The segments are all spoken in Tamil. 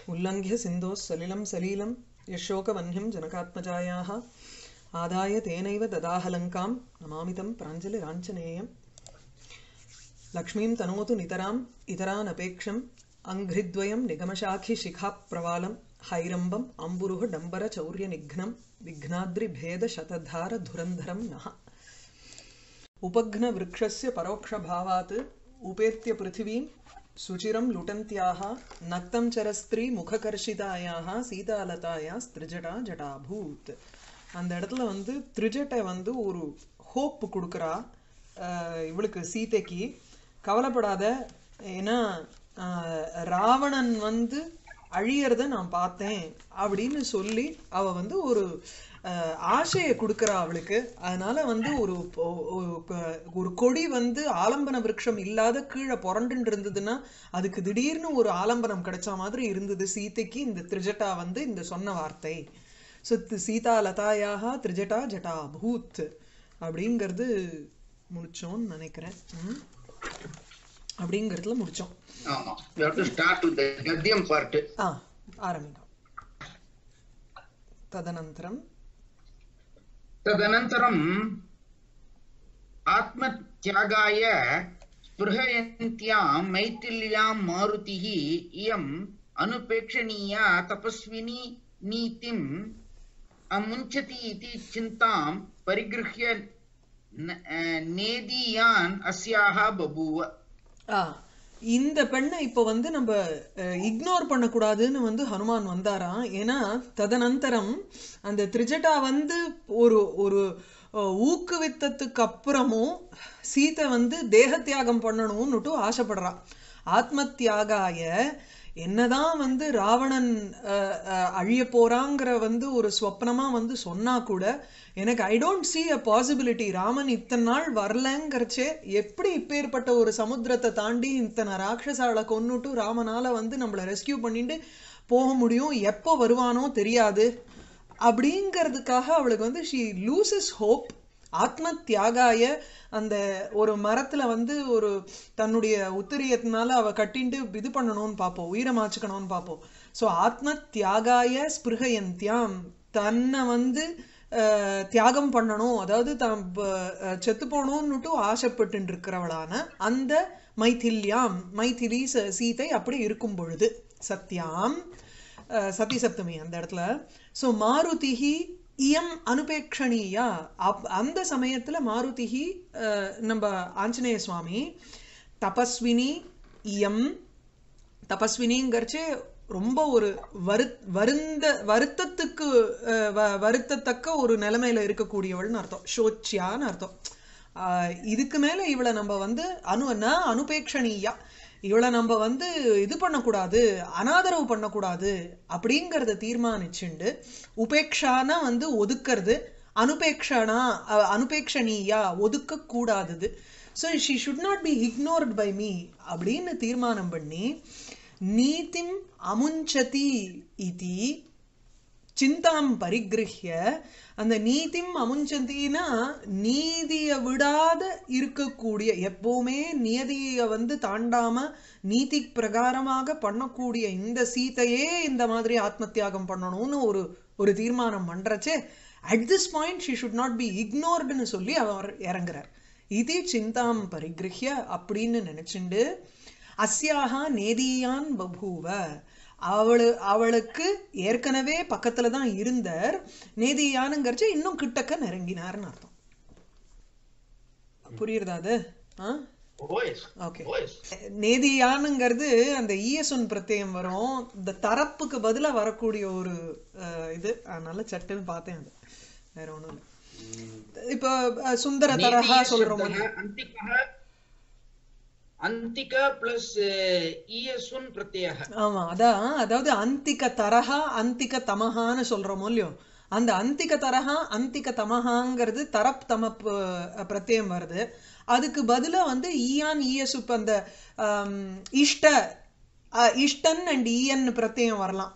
उल्लङ्घ्य सिन्धोः सलिलं सलीलं यशोकवह्निं जनकात्मजायाः आदाय तेनैव ददाहलङ्कां नमामि तं प्राञ्जलिराञ्जनेयम् लक्ष्मीं तनोतु नितराम् इतरानपेक्षम् अङ्घ्रिद्वयं निगमशाखिशिखाप्रवालं हैरम्बम् अम्बुरुः डम्बरचौर्यनिघ्नं विघ्नाद्रिभेदशतधारधुरन्धरं नः उपघ्नवृक्षस्य परोक्षभावात् उपेत्य पृथिवीं सुचिरं लुटन्त्याः नक्तं चरस्त्रीमुखकर्षितायाः சீதாலதாயாஸ்திரிஜடா ஜடாபூத் அந்த இடத்துல வந்து திரிஜட்டை வந்து ஒரு ஹோப் கொடுக்குறா அஹ் இவளுக்கு சீதைக்கு கவலைப்படாத ஏன்னா அஹ் ராவணன் வந்து அழியறத நான் பார்த்தேன் அப்படின்னு சொல்லி அவ வந்து ஒரு அஹ், ஆசையை கொடுக்குறா அவளுக்கு அதனால வந்து ஒரு ஒ- ஒ- க- ஒரு கொடி வந்து ஆலம்பன விருட்சம் இல்லாத கீழே புரண்டுன்னு இருந்ததுன்னா அதுக்கு திடீர்னு ஒரு ஆலம்பனம் கிடைச்ச மாதிரி இருந்தது சீதைக்கு இந்த திரிஜட்டா வந்து இந்த சொன்ன வார்த்தை ஸோ சீதா லதாயாக திரிஜட்டா ஜட்டா பூத் அப்படிங்கிறது முடிச்சோம்னு நினைக்கிறேன் ம்? அப்படிங்கிறதுல முடிச்சோம் ஆமா we have to start with the கத்தியம் part ஆ ஆரம்பிக்கும் ததனந்தரம் तदनन्तरम् आत्मत्यागाय स्पृहयन्त्यां मैथिल्यां मारुतिः इयम् अनुपेक्षणीया तपस्विनी नीतिम् अमुञ्चति इति चिन्तां परिगृह्य न- अ, नेदीयान् अस्याः बभूव ஆ இந்த பெண்ணை இப்போ வந்து நம்ம இக்னோர் பண்ணக்கூடாதுன்னு வந்து ஹனுமான் வந்தாராம் ஏன்னா ததனந்தரம் அந்த திரிஜட்டா வந்து ஒரு ஒரு அஹ், ஊக்குவித்ததுக்கு அப்புறமும் சீதை வந்து தேக தியாகம் பண்ணணும்னுட்டு ஆசைப்படுறா ஆத்ம தியாகாய என்னதான் வந்து ராவணன் அஹ், அஹ், அழிய போறாங்கிற வந்து ஒரு ஸ்வப்னமா வந்து சொன்னா கூட எனக்கு I don't see a possibility Raman இத்தனை நாள் வரலங்கிறச்சே எப்படி இப்பேற்பட்ட ஒரு சமுத்திரத்தை தாண்டி இத்தனை ராட்சசால கொன்னுட்டு ராமனால வந்து நம்மளை ரெஸ்கியூ பண்ணிட்டு போக முடியும் எப்போ வருவானோ தெரியாது அப்படிங்கிறதுக்காக அவளுக்கு வந்து ஷீ லூசஸ் ஹோப் ஆத்ம தியாகாய அந்த ஒரு மரத்துல வந்து ஒரு தன்னுடைய உத்திரியத்தினால அவ கட்டிண்டு இது பண்ணணும்னு பார்ப்போம் உயிரை மாச்சுக்கணும்னு பார்ப்போம் ஸோ ஆத்ம தியாகாய ஸ்பிருகயந்தியாம் தன்னை வந்து அஹ், தியாகம் பண்ணணும் அதாவது தான் செத்து போகணும்னுட்டு ஆசைப்பட்டு இருக்கிறவளான அந்த மைதில்யாம் மைதிலி ச- சீதை அப்படி இருக்கும் பொழுது சத்யாம் அஹ், சதி சப்தமி அந்த இடத்துல ஸோ மாருதிஹி இயம் அனுபேக்ஷணீயா அப் அந்த சமயத்துல மாருதிஹி அஹ், நம்ம ஆஞ்சநேய சுவாமி தபஸ்வினி இயம் தபஸ்வினிங்கிறச்சு ரொம்ப ஒரு வரு வருந்த வருத்தத்துக்கு அஹ், வ- வருத்தத்தக்க ஒரு நிலைமையில இருக்கக்கூடியவள்னு அர்த்தம் ஷோச்சியான்னு அர்த்தம் ஆஹ், இதுக்கு மேல இவளை நம்ம வந்து அனு ந அனுபேக்ஷணீயா இவளை நம்ம வந்து இது பண்ணக்கூடாது அனாதரவு பண்ணக்கூடாது அப்படிங்கிறத தீர்மானிச்சுண்டு உபேக்ஷானா வந்து ஒதுக்கிறது அனுபேக்ஷனா அஹ், அனுபேக்ஷணீயா ஒதுக்க கூடாதது so she should not be ignored by me அப்படின்னு தீர்மானம் பண்ணி நீதிம் அமுஞ்சதி இதி சிந்தாம் பரிகிருஹ்ய அந்த நீதிம் அமுஞ்சந்தினா நீதியை விடாத இருக்கக்கூடிய எப்பவுமே நியதியை வந்து தாண்டாம நீதி பிரகாரமாக பண்ணக்கூடிய இந்த சீதையே இந்த மாதிரி ஆத்ம தியாகம் பண்ணணும்னு ஒரு ஒரு தீர்மானம் பண்றச்சே at this point she should not be இக்னோர்டுன்னு சொல்லி அவர் இறங்குறார் இது சிந்தாம் பரிகிருஹ்ய அப்படின்னு நினைச்சுண்டு அஸ்யாஹா நேதியான் பபூவ அவளு அவளுக்கு ஏற்கனவே பக்கத்துல தான் இருந்தார் நேதியானுங்கிறச்ச இன்னும் கிட்டக்க நெருங்கினார்னு அர்த்தம் புரியுறதா அது ஆ ஓஎஸ் ஓகே ஓஎஸ் நேதியானுங்கிறது அந்த ஈயசொன் பிரத்யயம் வரும் இந்த தரப்புக்கு பதிலா வரக்கூடிய ஒரு அஹ், இது அதனால சட்டுன்னு பார்த்தேன் அது வேற ஒண்ணும் இல்லை இப்போ அஹ், சுந்தர தரஹா சொல்றோம் अन्तिकः अन्तिक प्लस् ईयसुन् प्रत्ययः ஆமா அதான் அதாவது அந்திக தரஹா அந்திக தமஹான்னு சொல்றோமோ இல்லையோ அந்த அந்திக தரஹா அந்திக தமஹாங்கிறது தரப் தமப் அஹ், பிரத்யயம் வருது அதுக்கு பதிலா வந்து ஈயான் ஈயசுப் அந்த ஆம், இஷ்ட அஹ், இஷ்டன் அண்ட் ஈயன் பிரத்யயம் வரலாம்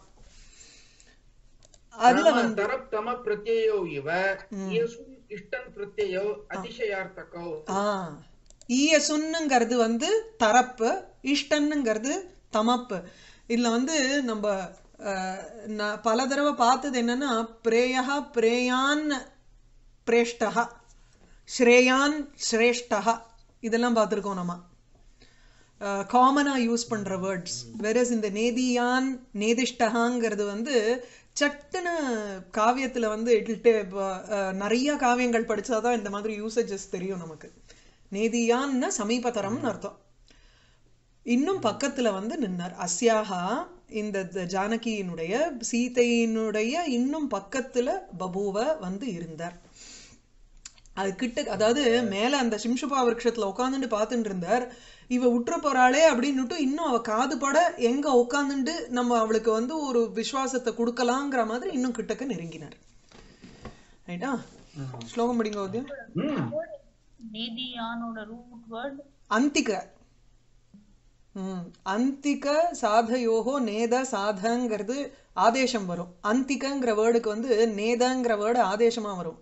அதுல नाम வந்து तरप् तम प्रत्ययो इव ईयसुन् इष्टन् प्रत्ययो अतिशयार्थकौ ஆ ஈயசுன்னுங்கிறது வந்து தரப்பு இஷ்டன்னுங்கிறது தமப்பு இதுல வந்து நம்ம அஹ், நான் பல தடவை பார்த்தது என்னன்னா பிரேயா பிரேயான் பிரேஷ்டா ஸ்ரேயான் ஸ்ரேஷ்டா இதெல்லாம் பார்த்துருக்கோம் நம்ம காமனாக யூஸ் பண்ணுற வேர்ட்ஸ் வெரஸ் இந்த நேதியான் நேதிஷ்டகாங்கிறது வந்து சட்டுன்னு காவியத்தில் வந்து இட்டு நிறைய காவியங்கள் படிச்சாதான் இந்த மாதிரி யூசேஜஸ் தெரியும் நமக்கு நேதியான்னா சமீபதரம்னு அர்த்தம் இன்னும் பக்கத்துல வந்து நின்னார் அஸ்யாகா இந்த த- ஜானகியினுடைய சீதையினுடைய இன்னும் பக்கத்துல பபுவ வந்து இருந்தார் அது கிட்ட அதாவது மேல அந்த சிம்சுபா விருட்சத்துல உட்காந்துட்டு பார்த்துட்டு இருந்தார் இவ உற்ற போறாளே அப்படின்னுட்டு இன்னும் அவ காது பட எங்க உட்காந்துட்டு நம்ம அவளுக்கு வந்து ஒரு விசுவாசத்தை கொடுக்கலாங்கிற மாதிரி இன்னும் கிட்டக்க நெருங்கினார் ரைட்டா ஸ்லோகம் படிங்க உதயம் ம் நேதியானோட ரூட் வேர்ட் அந்திக ம் அந்திக சாதயோகோ நேத சாதங்கிறது ஆதேசம் வரும் அந்திகங்கிற வேர்டுக்கு வந்து நேதங்கிற வேர்டு ஆதேசமா வரும்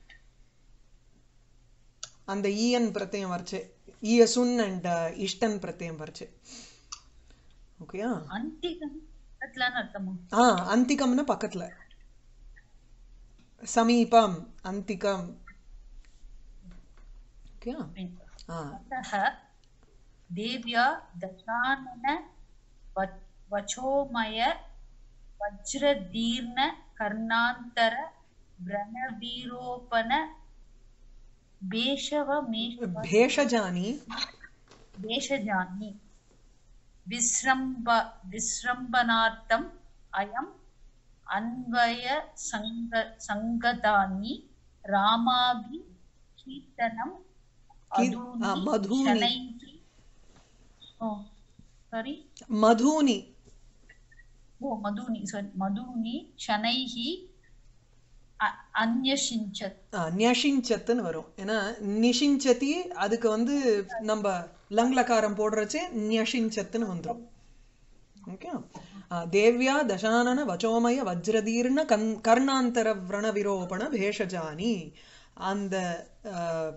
அந்த ஈயன் பிரत्यயம் வரைச்சு ஈயசுன் அண்ட் இஷ்டன் பிரत्यயம் வரைச்சு ஓகேயா அந்திகத்துலன்னு அர்த்தமா ஆ அந்திகம்னா பக்கத்துல சமீபம் அந்திகம் ஓகேயா ஆ अतः देव्या दशानन व- वचोमय वज्रदीर्ण कर्णान्तर व्रणवीरोपन बेशवमेष பேஷஜானி देशजानि विस्रम्ब विस्रम्भनार्थम् अयम् अन्वय सङ्ग सङ्गतानि रामाभिकीर्तनम् की- आ, मधूनि। सारी மதூனி ओ मधूनि sorry मधूनि शनैः अ- अन्यषिञ्चत् ஆ, न्यषिञ्चத்துன்னு வரும் ஏன்னா நிஷிஞ்சதி அதுக்கு வந்து நம்ம லங்லகாரம் போடுறச்சே न्यषिञ्चத்துன்னு வந்துரும் ஓகே தேவ்யா தசானன வச்சோமய வஜ்ரதீர்ண கண் கர்ணாந்தர விரண விரோபண பேஷஜானி அந்த ஆ,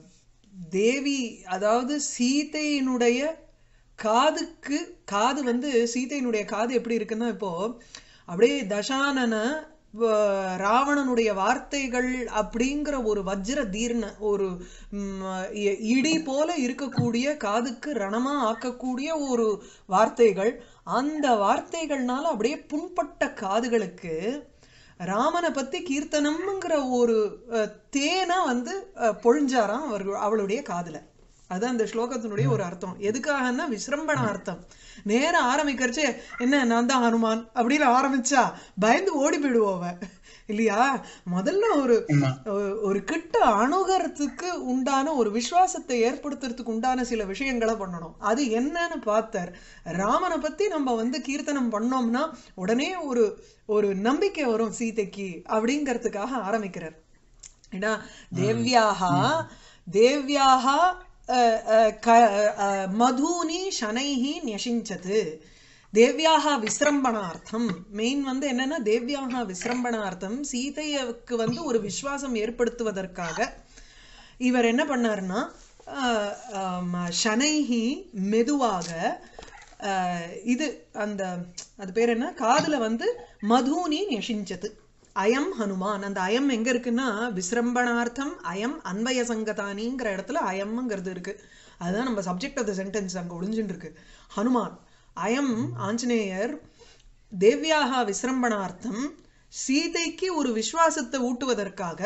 தேவி அதாவது சீதையினுடைய காதுக்கு காது வந்து சீதையினுடைய காது எப்படி இருக்குன்னா இப்போ அப்படியே தசானன வ- ராவணனுடைய வார்த்தைகள் அப்படிங்கிற ஒரு வஜ்ர தீர்ண ஒரு ம், இ- இடி போல இருக்கக்கூடிய காதுக்கு ரணமா ஆக்கக்கூடிய ஒரு வார்த்தைகள் அந்த வார்த்தைகள்னால அப்படியே புண்பட்ட காதுகளுக்கு ராமனை பத்தி கீர்த்தனம்ங்கிற ஒரு அஹ், தேனா வந்து அஹ், பொழிஞ்சாராம் அவர்கள் அவளுடைய காதுல அதுதான் இந்த ஸ்லோகத்தினுடைய ஒரு அர்த்தம் எதுக்காகன்னா விசிரம்பண அர்த்தம் நேரா ஆரம்பிக்கிறச்சே என்ன நான் தான் ஹனுமான் அப்படின்னு ஆரம்பிச்சா பயந்து ஓடி போயிடுவோம் அவ இல்லையா முதல்ல ஒரு ஆமா ஒ- ஒரு கிட்ட அணுகறதுக்கு உண்டான ஒரு விசுவாசத்தை ஏற்படுத்துறதுக்கு உண்டான சில விஷயங்களை பண்ணணும் அது என்னன்னு பார்த்தார் ராமனை பத்தி நம்ம வந்து கீர்த்தனம் பண்ணோம்னா உடனே ஒரு ஒரு நம்பிக்கை வரும் சீதைக்கு அப்படிங்கிறதுக்காக ஆரம்பிக்கிறார் ஏன்னா தேவ்யாகா தேவ்யாகா அஹ், அஹ், க- அஹ், மதூனி சனைஹி ன்யஷிஞ்சது தேவ்யாகா விசிரம்பணார்த்தம் மெயின் வந்து என்னன்னா தேவ்யாகா விசிரம்பணார்த்தம் சீதையக்கு வந்து ஒரு விசுவாசம் ஏற்படுத்துவதற்காக இவர் என்ன பண்ணாருன்னா ஆஹ், ஆம், ஷனைஹி மெதுவாக ஆஹ், இது அந்த அது பேர் என்ன காதுல வந்து மதூனி நெஷிஞ்சது அயம் ஹனுமான் அந்த அயம் எங்க இருக்குன்னா விசிரம்பணார்த்தம் அயம் அன்வய சங்கதானிங்கிற இடத்துல அயம்ங்கிறது இருக்கு அதுதான் நம்ம சப்ஜெக்ட் ஆஃப் த சென்டென்ஸ் அங்க ஒளிஞ்சுட்டு இருக்கு ஹனுமான் அயம் ஆஞ்சநேயர் தேவ்யாகா விசிரம்பணார்த்தம் சீதைக்கு ஒரு விசுவாசத்தை ஊட்டுவதற்காக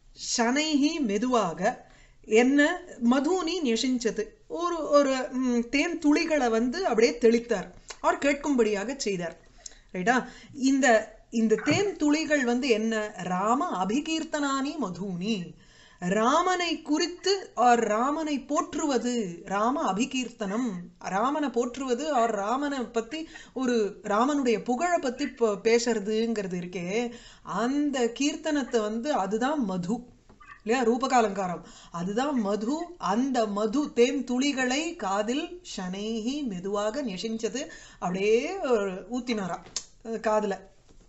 ஷனைஹி மெதுவாக என்ன மதுனி நெஷிஞ்சது ஒரு ஒரு ம், தேன் துளிகளை வந்து அப்படியே தெளித்தார் அவர் கேட்கும்படியாக செய்தார் ரைட்டா இந்த இந்த தேன் துளிகள் வந்து என்ன ராம அபிகீர்த்தனானி மதுனி ராமனை குறித்து ஆர் ராமனை போற்றுவது ராம அபிகீர்த்தனம் ராமனை போற்றுவது ஆர் ராமனை பத்தி ஒரு ராமனுடைய புகழை பத்தி ப- பேசுறதுங்கிறது இருக்கே அந்த கீர்த்தனத்தை வந்து அதுதான் மது இல்லையா ரூபகாலங்காரம் அதுதான் மது அந்த மது தேன் துளிகளை காதில் ஷனைஹி மெதுவாக நெஷிஞ்சது அப்படியே ஒரு ஊத்தினாராம் அஹ் காதுல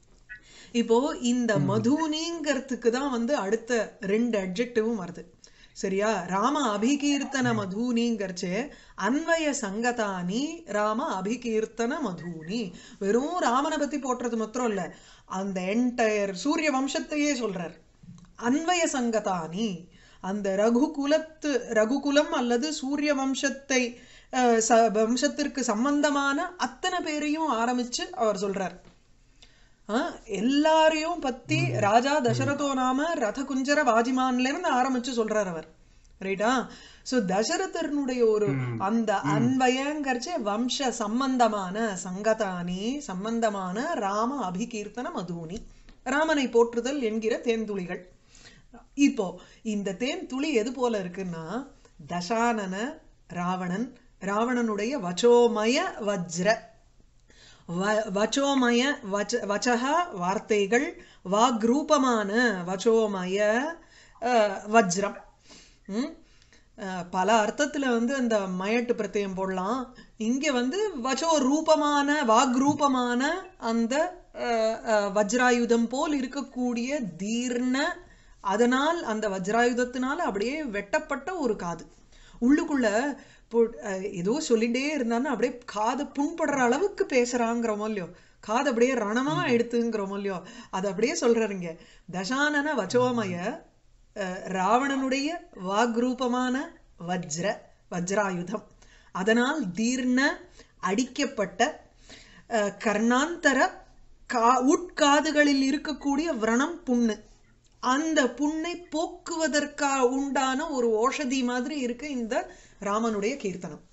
இப்போ இந்த மதுனிங்கிறதுக்கு தான் வந்து அடுத்த ரெண்டு அட்ஜெக்டிவும் வருது சரியா ராம அபிகீர்த்தன மதூனிங்கிறச்சே அன்வய சங்கதானி ராம அபிகீர்த்தன மதூனி வெறும் ராமனை பத்தி போட்டுறது மாத்திரம் இல்ல அந்த என்டையர் சூரிய வம்சத்தையே சொல்றார் அன்வய சங்கதானி அந்த ரகுகுலத்து ரகுகுலம் அல்லது சூரிய வம்சத்தை அஹ், ச- வம்சத்திற்கு சம்பந்தமான அத்தனை பேரையும் ஆரம்பிச்சு அவர் சொல்றார் ஆ, எல்லாரையும் பத்தி ராஜா தசரதோ நாம ரத குஞ்சர வாஜிமான்ல இருந்து ஆரம்பிச்சு சொல்றார் அவர் ரைட்டா சோ தசரதனுடைய ஒரு அந்த அன்வயங்கரிச்ச வம்ச சம்பந்தமான சங்கதானி சம்பந்தமான ராம அபிகீர்த்தன மதுனி ராமனை போற்றுதல் என்கிற தேன்துளிகள் இப்போ இந்த தேன் துளி எது போல இருக்குன்னா தசானன ராவணன் ராவணனுடைய வச்சோமய வஜ்ர வ- வச்சோமய வச்ச வச்சக வார்த்தைகள் வாக்ரூபமான வச்சோமய அஹ், வஜ்ரம் ம்? அஹ், பல அர்த்தத்துல வந்து அந்த மயட்டு பிரत्यயம் போடலாம் இங்க வந்து வச்சோ ரூபமான வாக்ரூபமான அந்த அஹ், அஹ், வஜ்ராயுதம் போல் இருக்கக்கூடிய தீர்ண அதனால் அந்த வஜ்ராயுதத்தினால அப்படியே வெட்டப்பட்ட ஒரு காது உள்ளுக்குள்ள பு- அஹ் ஏதோ சொல்லிட்டே இருந்தான்னு அப்படியே காது புண்படுற அளவுக்கு பேசுறாங்கிறோமோ இல்லையோ காது அப்படியே ரணமா எடுத்துங்கிறோமோ இல்லையோ அது அப்படியே சொல்றாருங்க தசானன வச்சோமய அஹ், ராவணனுடைய வாக்ரூபமான வஜ்ர வஜ்ராயுதம் அதனால் தீர்ண அடிக்கப்பட்ட அஹ், கர்ணாந்தர கா உட்காதுகளில் இருக்கக்கூடிய விரணம் புண்ணு அந்த புண்ணை போக்குவதற்கா உண்டான ஒரு ஓஷதி மாதிரி இருக்கு இந்த ராமனுடைய கீர்த்தனம்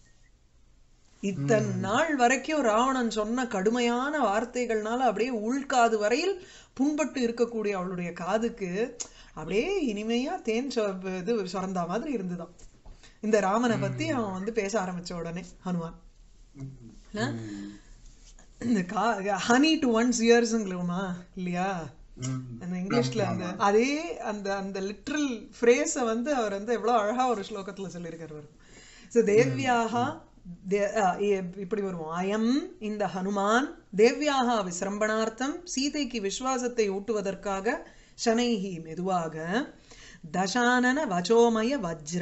இத்தனை நாள் வரைக்கும் ராவணன் சொன்ன கடுமையான வார்த்தைகள்னால அப்படியே உள்காது வரையில் புண்பட்டு இருக்கக்கூடிய அவளுடைய காதுக்கு அப்படியே இனிமையா தேன் சொ- இது சுரந்தா மாதிரி இருந்துதான் இந்த ராமனை பத்தி அவன் வந்து பேச ஆரம்பிச்ச உடனே ஹனுமான் இல்ல? இந்த கா ஹனி டு ஒன்ஸ் இயர்ஸுங்களா இல்லையா அந்த இங்கிலீஷ்ல அந்த அதே அந்த அந்த லிட்ரல் ஃப்ரேஸை வந்து அவர் வந்து எவ்வளவு அழகா ஒரு ஸ்லோகத்துல சொல்லியிருக்காரு வரும் ஸோ தேவ்யாகா தே- அ, இ- இப்படி வருவோம் அயம் இந்த ஹனுமான் தேவ்யாகா விசிரம்பணார்த்தம் சீதைக்கு விசுவாசத்தை ஊட்டுவதற்காக சனைஹி மெதுவாக தசானன வச்சோமய வஜ்ர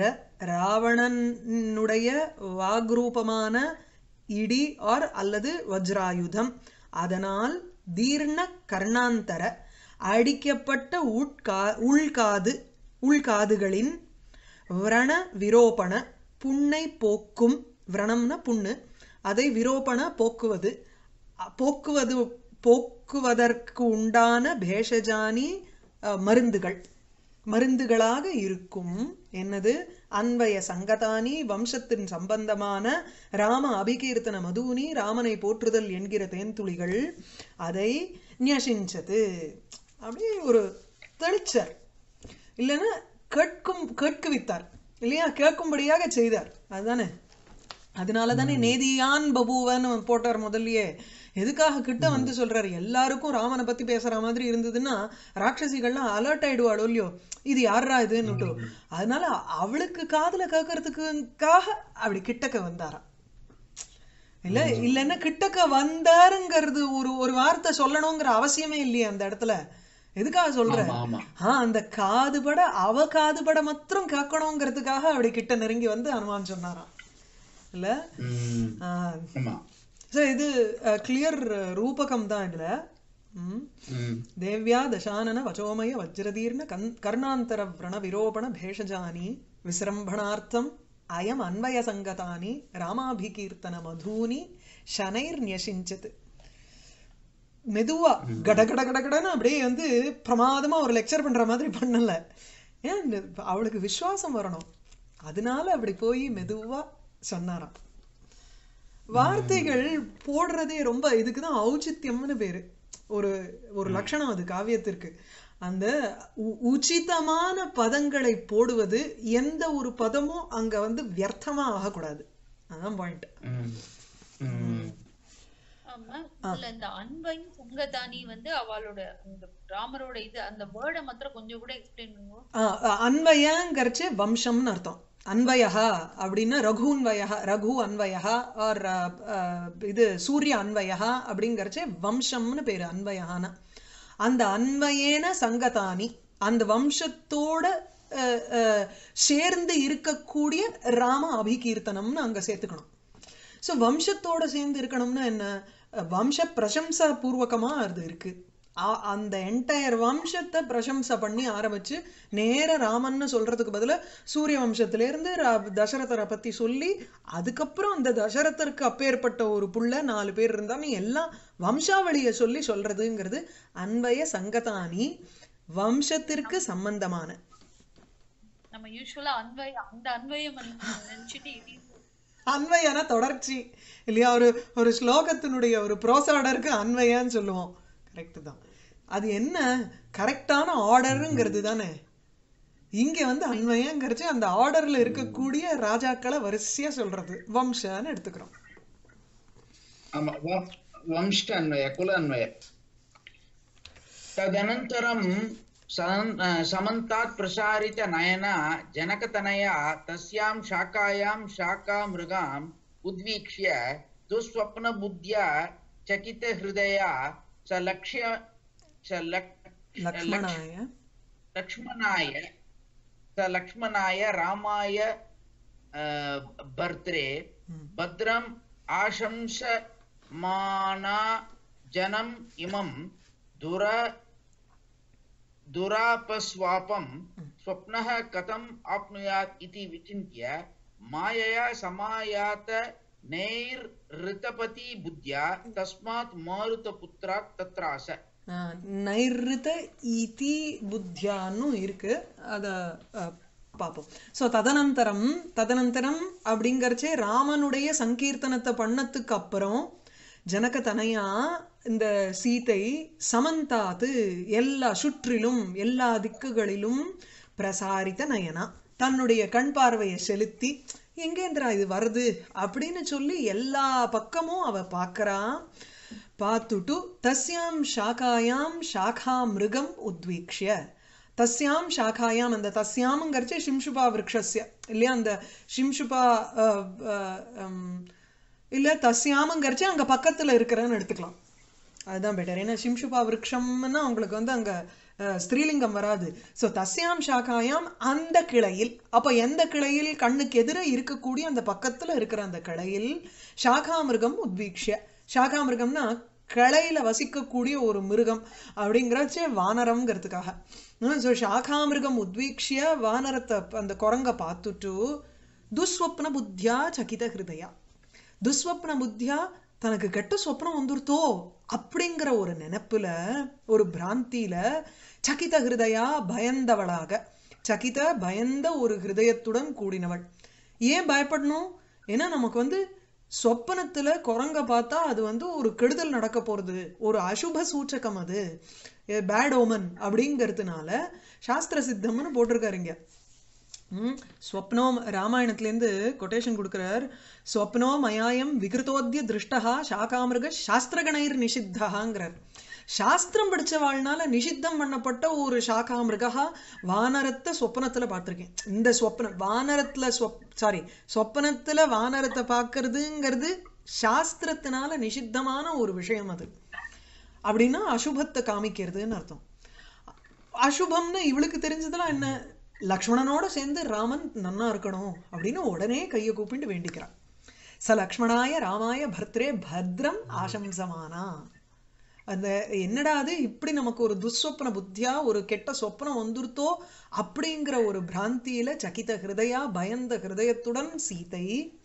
ராவணனுடைய வாக்ரூபமான இடி ஆர் அல்லது வஜ்ராயுதம் அதனால் தீர்ண கர்ணாந்தர அடிக்கப்பட்ட உட்கா உள்காது உள்காதுகளின் விரண விரோபண புண்ணை போக்கும் விரணம்னா புண்ணு அதை விரோபண போக்குவது அ- போக்குவது போக்குவதற்கு உண்டான பேஷஜானி அ, மருந்துகள் மருந்துகளாக இருக்கும் என்னது அன்வய சங்கதானி வம்சத்தின் சம்பந்தமான ராம அபிகீர்த்தன மதூனி ராமனை போற்றுதல் என்கிற தேன்துளிகள் அதை ஞசிஞ்சது அப்படியே ஒரு தெளிச்சர் இல்லைன்னா கேட்கும் கேட்குவித்தார் இல்லையா கேட்கும்படியாக செய்தார் அதுதானே அதனால தானே நேதியான் பபுவன்னு போட்டார் முதல்லயே எதுக்காக கிட்ட வந்து சொல்றாரு எல்லாருக்கும் ராமனை பத்தி பேசுற மாதிரி இருந்ததுன்னா ராட்சசிகள்லாம் அலர்ட் ஆயிடுவாளோ இல்லையோ இது யாரா இதுன்னுட்டு அதனால அவளுக்கு காதுல கேட்கறதுக்காக அப்படி கிட்டக்க வந்தாராம் இல்ல இல்லைன்னா கிட்டக்க வந்தாருங்கிறது ஒரு ஒரு வார்த்தை சொல்லணுங்கிற அவசியமே இல்லையே அந்த இடத்துல எதுக்காக சொல்ற ஆமா ஆமா ஆ அந்த காதுபட அவ காதுபட மாத்திரம் கேட்கணுங்கிறதுக்காக அப்படி கிட்ட நெருங்கி வந்து அனுமான் சொன்னாராம் இல்ல ம், ஆமா ஸோ இது கிளியர் ரூபகம் தான் இதுல ம். ம், தேவ்யா தசானன வச்சோமய வஜ்ரதீர்ண கன் கர்ணாந்தர விரண விரோபண பேஷஜானி விசிரம்பணார்த்தம் அயம் அன்வய சங்கதானி ராமாபிகீர்த்தன மதூனி ஷனைர் ஞசிஞ்சது மெதுவா கட கட கட கடன்னு அப்படியே வந்து பிரமாதமா ஒரு லெக்சர் பண்ற மாதிரி பண்ணல ஏன் இந்த- அவளுக்கு விசுவாசம் வரணும் அதனால அப்படி போய் மெதுவா சொன்னாராம் வார்த்தைகள் போடுறதே ரொம்ப இதுக்கு தான் ஔச்சித்யம்னு பேரு ஒரு ஒரு லட்சணம் அது காவியத்திற்கு அந்த உ- உச்சிதமான பதங்களை போடுவது எந்த ஒரு பதமும் அங்க வந்து வியர்த்தமா ஆகக்கூடாது அதான் பாயிண்ட் ம், ம். ஆமா இதுல இந்த அன்பையும் சங்கதானி வந்து அவளோட அந்த ராமரோட இது அந்த வேர்டை மாத்திரம் கொஞ்சம் கூட எக்ஸ்பிளைன் பண்ணுவோம் அன்வயங்கிறச்சு வம்சம்னு அர்த்தம் அன்வயஹா அப்படின்னா ரகுன்வயஹா ரகு அன்வயஹா ஆர் இது சூரிய அன்வயஹா அப்படிங்கிறச்சு வம்சம்னு பேரு அன்வயஹான அந்த அன்வயேன சங்கதானி அந்த வம்சத்தோட அஹ், அஹ், சேர்ந்து இருக்கக்கூடிய ராம அபிகீர்த்தனம்னு அங்க சேர்த்துக்கணும் ஸோ வம்சத்தோட சேர்ந்து இருக்கணும்னா என்ன அஹ், வம்ச பிரசம்சா பூர்வகமா அது இருக்கு ஆ- அந்த என்டையர் வம்சத்தை பிரசம்சை பண்ணி ஆரம்பிச்சு நேர ராமன்னு சொல்றதுக்கு பதிலா சூரிய வம்சத்திலேருந்து ரா- தசரதரை பத்தி சொல்லி அதுக்கப்புறம் அந்த தசரதருக்கு அப்பேற்பட்ட ஒரு புள்ள நாலு பேர் இருந்தாலும் எல்லாம் வம்சாவளியை சொல்லி சொல்றதுங்கிறது அன்வய சங்கதானி வம்சத்திற்கு சம்பந்தமான நம்ம யூஸ்வலா அன்வய அந்த அன்வயம் நினைச்சிட்டு இது அன்வயன தொடர்ச்சி இல்லையா ஒரு ஒரு ஸ்லோகத்தினுடைய ஒரு ப்ரோசாடருக்கு அன்வயன்னு சொல்லுவோம் கரெக்ட் தான் அது என்ன கரெக்டான ஆர்டருங்கிறது தானே இங்க வந்து அன்வயங்கிறச்சு அந்த ஆர்டர்ல இருக்கக்கூடிய ராஜாக்களை வரிசையா சொல்றது வம்சன்னு எடுத்துக்கிறோம் ஆமா வ- வம்ச அன்வய குல அன்வய तदनन्तरं सन्- अ, समन्तात् प्रसारित नयना जनकतनया तस्यां शाखायां शाखामृगाम् उद्वीक्ष्य दुःस्वप्नबुद्ध्या चकितहृदया स लक्ष्य स लक् லக்ஷ்மணாய लक्ष्मणाय स लक्ष्मणाय रामाय अ, भर्त्रे भद्रम् आशंसमाना जनम् इमं दुर दुरापस्वापं स्वप्नः कथम् आप्नुयात् इति विचिन्त्य मायया समायात नैर्ऋतपति बुद्ध्या तस्मात् मारुतपुत्रात् तत्रास ஆஹ், நைருத இதி புத்தியான்னு இருக்கு அத அஹ், பார்ப்போம் ஸோ ததனந்தரம் ததனந்தரம் அப்படிங்கறச்சே ராமனுடைய சங்கீர்த்தனத்தை பண்ணதுக்கு அப்புறம் ஜனக தனையா இந்த சீதை சமந்தாத்து எல்லா சுற்றிலும் எல்லா திக்குகளிலும் பிரசாரித்த நயனா தன்னுடைய கண் பார்வையை செலுத்தி எங்கேந்திரா இது வருது அப்படின்னு சொல்லி எல்லா பக்கமும் அவ பார்க்கறா பார்த்துட்டு தஸ்யாம் ஷாக்காயாம் ஷாக்கா மிருகம் உத்வீக்ஷ்ய தஸ்யாம் ஷாக்காயாம் அந்த தஸ்யாம்ங்கிறச்சு ஷிம்ஷுபா விரக்ஷஸ்ய இல்லையா அந்த ஷிம்ஷுபா அஹ், அஹ், ஹம், இல்ல தஸ்யாமங்கிறச்சு அங்க பக்கத்துல இருக்கிறன்னு எடுத்துக்கலாம் அதுதான் பெட்டர் ஏன்னா ஷிம்ஷுபா விரக்ஷம்னா உங்களுக்கு வந்து அங்க அஹ், ஸ்திரீலிங்கம் வராது ஸோ தஸ்யாம் ஷாக்காயாம் அந்த கிளையில் அப்போ எந்த கிளையில் கண்ணுக்கு எதிர இருக்கக்கூடிய அந்த பக்கத்துல இருக்கிற அந்த கிளையில் ஷாகாமிருகம் உத்வீக்ஷ்ய ஷாகாமிருகம்னா கிளையில வசிக்கக்கூடிய ஒரு மிருகம் அப்படிங்கிறச்சே வானரம்ங்கிறதுக்காக ஸோ ஷாகாமிருகம் உத்வீக்ஷ்ய வானரத்தை அந்த குரங்க பார்த்துட்டு துஸ்வப்ன புத்தியா சகித ஹிருதயா துஸ்வப்ன புத்தியா தனக்கு கெட்ட சொப்னம் வந்துருத்தோ அப்படிங்கிற ஒரு நினைப்புல ஒரு பிராந்தியில சகித ஹிருதயா பயந்தவளாக சகித பயந்த ஒரு ஹிருதயத்துடன் கூடினவள் ஏன் பயப்படணும் ஏன்னா நமக்கு வந்து சொப்பனத்துல குரங்க பார்த்தா அது வந்து ஒரு கெடுதல் நடக்க போறது ஒரு அசுப சூச்சகம் அது பேட் ஓமன் அப்படிங்கிறதுனால சாஸ்திர சித்தம்னு போட்டிருக்காரு இங்க ம், ஸ்வப்னோ ராமாயணத்துலேருந்து கொட்டேஷன் கொடுக்குறார் ஸ்வப்னோ மயாயம் விகிருத்தோத்திய திருஷ்டா சாகாமிருக சாஸ்திரகணைர் நிஷித்தகாங்கிறார் சாஸ்திரம் படிச்ச வாழ்னால நிஷித்தம் பண்ணப்பட்ட ஒரு சாகாமிருகா வானரத்தை சொப்பனத்துல பார்த்திருக்கேன் இந்த சொப்பன வானரத்துல சொப் சாரி சொப்பனத்துல வானரத்தை பார்க்கறதுங்கிறது சாஸ்திரத்தினால நிஷித்தமான ஒரு விஷயம் அது அப்படின்னா அசுபத்தை காமிக்கிறதுன்னு அர்த்தம் அசுபம்னு இவளுக்கு தெரிஞ்சதெல்லாம் என்ன லக்ஷ்மணனோட சேர்ந்து ராமன் நன்னா இருக்கணும் அப்படின்னு உடனே கையை கூப்பிட்டு வேண்டிக்கிறான் ச லக்ஷ்மணாய ராமாய பர்த்ரே பத்ரம் ஆசம்சமானா அந்த என்னடா அது இப்படி நமக்கு ஒரு துஸ்வப்ன புத்தியா ஒரு கெட்ட சொப்னம் வந்துருத்தோ அப்படிங்கிற ஒரு பிராந்தியில சகித ஹிருதயா பயந்த ஹிருதயத்துடன் சீதை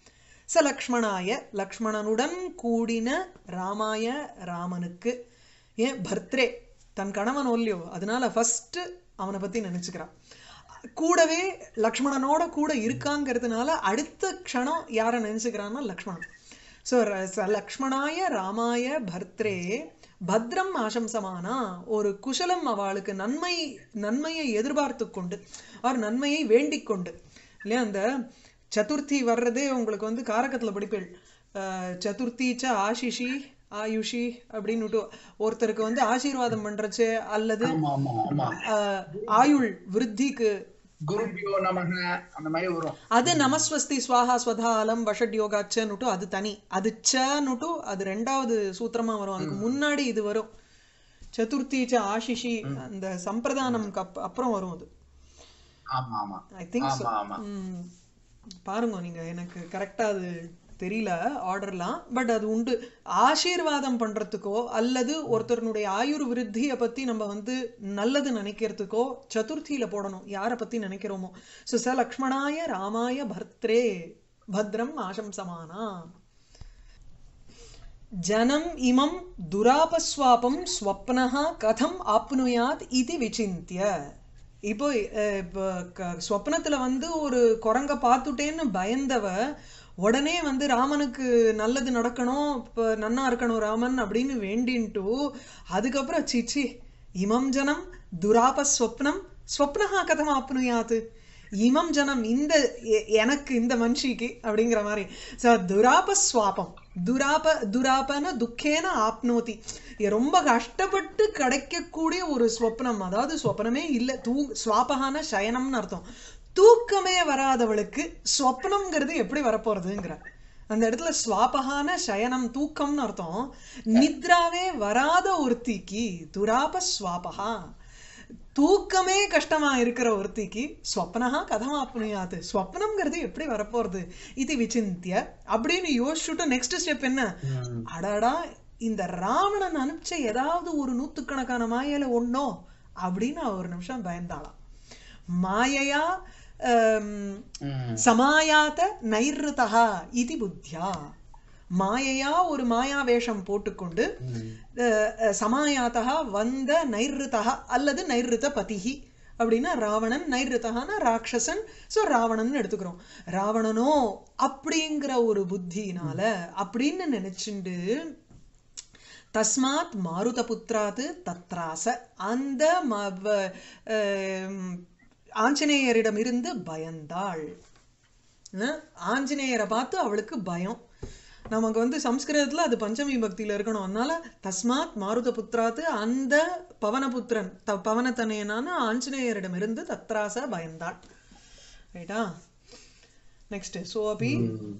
ச லக்ஷ்மணாய லக்ஷ்மணனுடன் கூடின ராமாய ராமனுக்கு ஏன் பர்த்ரே தன் கணவன் ஒல்லியோ அதனால ஃபர்ஸ்ட் அவனை பத்தி நினைச்சுக்கிறான் கூடவே லக்ஷ்மணனோட கூட இருக்காங்கிறதுனால அடுத்த க்ஷணம் யாரை நினைச்சுக்கிறான்னா லக்ஷ்மணன் ஸோ லக்ஷ்மணாய ராமாய பர்த்ரே பத்ரம் ஆசம்சமானா ஒரு குஷலம் அவளுக்கு நன்மை நன்மையை எதிர்பார்த்து கொண்டு அவர் நன்மையை வேண்டிக் கொண்டு இல்லையா அந்த சதுர்த்தி வர்றதே உங்களுக்கு வந்து காரகத்துல படிப்பேள் அஹ், சதுர்த்தி ச ஆஷிஷி ஆயுஷி அப்படின்னுட்டு ஒருத்தருக்கு வந்து ஆசீர்வாதம் பண்றச்சு அல்லது ஆமா ஆமா ஆமா அஹ், ஆயுள் விருத்திக்கு குருபியோ நமக அந்த மாதிரி வரும் அது நமஸ்வஸ்தி ஸ்வாஹா ஸ்வதா அலம் வஷட் யோகாச்சன்னுட்டு அது தனி அது சன்னுட்டு அது ரெண்டாவது சூத்திரமா வரும் அதுக்கு முன்னாடி இது வரும் சதுர்த்தி ச ஆஷிஷி அந்த சம்பிரதானம் அப்புறம் வரும் அது ஆமா ஆமா ஐ திங்க் ஸோ ஆமா ஆமா பாருங்க நீங்க எனக்கு கரெக்டா அது தெரியல ஆர்டர்லாம் பட் அது உண்டு ஆசீர்வாதம் பண்றதுக்கோ அல்லது ஒருத்தருடைய ஆயுர் விருத்தியை பத்தி நம்ம வந்து நல்லது நினைக்கிறதுக்கோ சதுர்த்தியில போடணும் யாரை பத்தி நினைக்கிறோமோ ஸோ ச லக்ஷ்மணாய ராமாய பர்த்ரே பத்ரம் ஆசம்சமானா ஜனம் இமம் துராபஸ்வாபம் ஸ்வப்னஹ கதம் ஆப்னுயாத் இது விசிந்திய இப்போ அஹ், இப்போ க- ஸ்வப்னத்துல வந்து ஒரு குரங்க பார்த்துட்டேன்னு பயந்தவ உடனே வந்து ராமனுக்கு நல்லது நடக்கணும் இப்போ நன்னா இருக்கணும் ராமன் அப்படின்னு வேண்டின்ட்டு அதுக்கப்புறம் சிச்சி இமம் ஜனம் துராபஸ்வப்னம் ஸ்வப்னஹா கதம் ஆப்னுயாத் இமம் ஜனம் இந்த எ- எனக்கு இந்த மனுஷிக்கு அப்படிங்கிற மாதிரி ஸோ துராபஸ்வாபம் துராப துராபன துக்கேன ஆப்னோதி இது ரொம்ப கஷ்டப்பட்டு கிடைக்கக்கூடிய ஒரு ஸ்வப்னம் அதாவது ஸ்வப்னமே இல்லை தூ ஸ்வாபகான சயனம்னு அர்த்தம் தூக்கமே வராதவளுக்கு ஸ்வப்னம்ங்கிறது எப்படி வரப்போறதுங்கிற அந்த இடத்துல ஸ்வாபகான சயனம் தூக்கம்னு அர்த்தம் நித்ராவே வராத ஒருத்திக்கு துராப ஸ்வாபகா தூக்கமே கஷ்டமா இருக்கிற ஒருத்திக்கு ஸ்வப்னஹா கதம் ஆப்னுயாது ஸ்வப்னம்ங்கிறது எப்படி வரப்போறது இது விசிந்திய அப்படின்னு யோசிச்சுட்டு நெக்ஸ்ட் ஸ்டெப் என்ன அடடா இந்த ராவணன் அனுப்பிச்ச ஏதாவது ஒரு நூத்துக்கணக்கான மாயையில ஒண்ணோ அப்படின்னு அவ ஒரு நிமிஷம் பயந்தாளாம் மாயையா ஆம், ம். சமாயாத நைருதா இது புத்தியா மாயையா ஒரு மாயா வேஷம் போட்டுக்கொண்டு அஹ், அஹ், சமாயாத்தா வந்த நைருதா அல்லது நைருத பதிஹி அப்படின்னா ராவணன் நைருதகான ராட்சசன் ஸோ ராவணன் எடுத்துக்கிறோம் ராவணனோ அப்படிங்கிற ஒரு புத்தியினால அப்படின்னு நினைச்சுண்டு தஸ்மாத் மாருத புத்திராத் தத்ராச அந்த ம- வ- ஆம், ஆஞ்சநேயரிடமிருந்து பயந்தாள் அஹ், ஆஞ்சநேயரை பார்த்து அவளுக்கு பயம் நமக்கு வந்து சம்ஸ்கிருதத்துல அது பஞ்சமி பக்தியில இருக்கணும் அதனால தஸ்மாத் மாருத புத்திராத்து அந்த பவனபுத்திரன் த பவனத்தனையனான ஆஞ்சநேயரிடமிருந்து தத்ராச பயந்தாள் ரைட்டா நெக்ஸ்ட் சோபி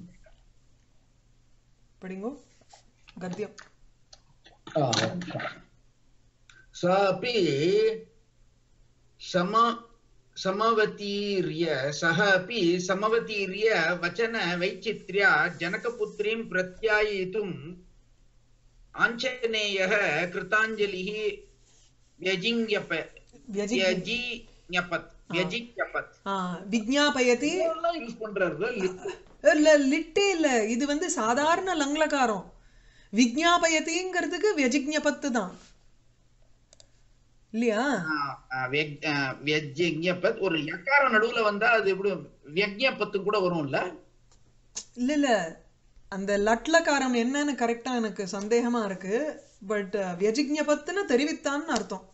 படிங்கோ கத்தியம் सा अपि सम समवतीर्य सः अपि समवतीर्य वचन वैचित्र्या जनकपुत्रीं प्रत्याययितुम् आञ्जनेयः कृताञ्जलिः व्यजिङ्यप வியஜி व्यजिज्ञपत् व्यजिज्ञपत् ஆ, விஜ்ஞாபயதி இதெல்லாம் யூஸ் பண்றாருல இல்ல லிட்டே இல்ல இது வந்து சாதாரண லங்லகாரம் விஜ்ஞாபயதிங்கிறதுக்கு வியஜிக்ஞபத்து தான் இல்லையா வியஜ்ஞபத் ஒரு யக்காரம் நடுவுல வந்தா அது எப்படி வியஜ்ஞபத்து கூட வரும்ல இல்ல இல்ல அந்த லட்லகாரம் என்னன்னு கரெக்டா எனக்கு சந்தேகமா இருக்கு பட் வியஜிக்ஞபத்துன்னு தெரிவித்தான்னு அர்த்தம்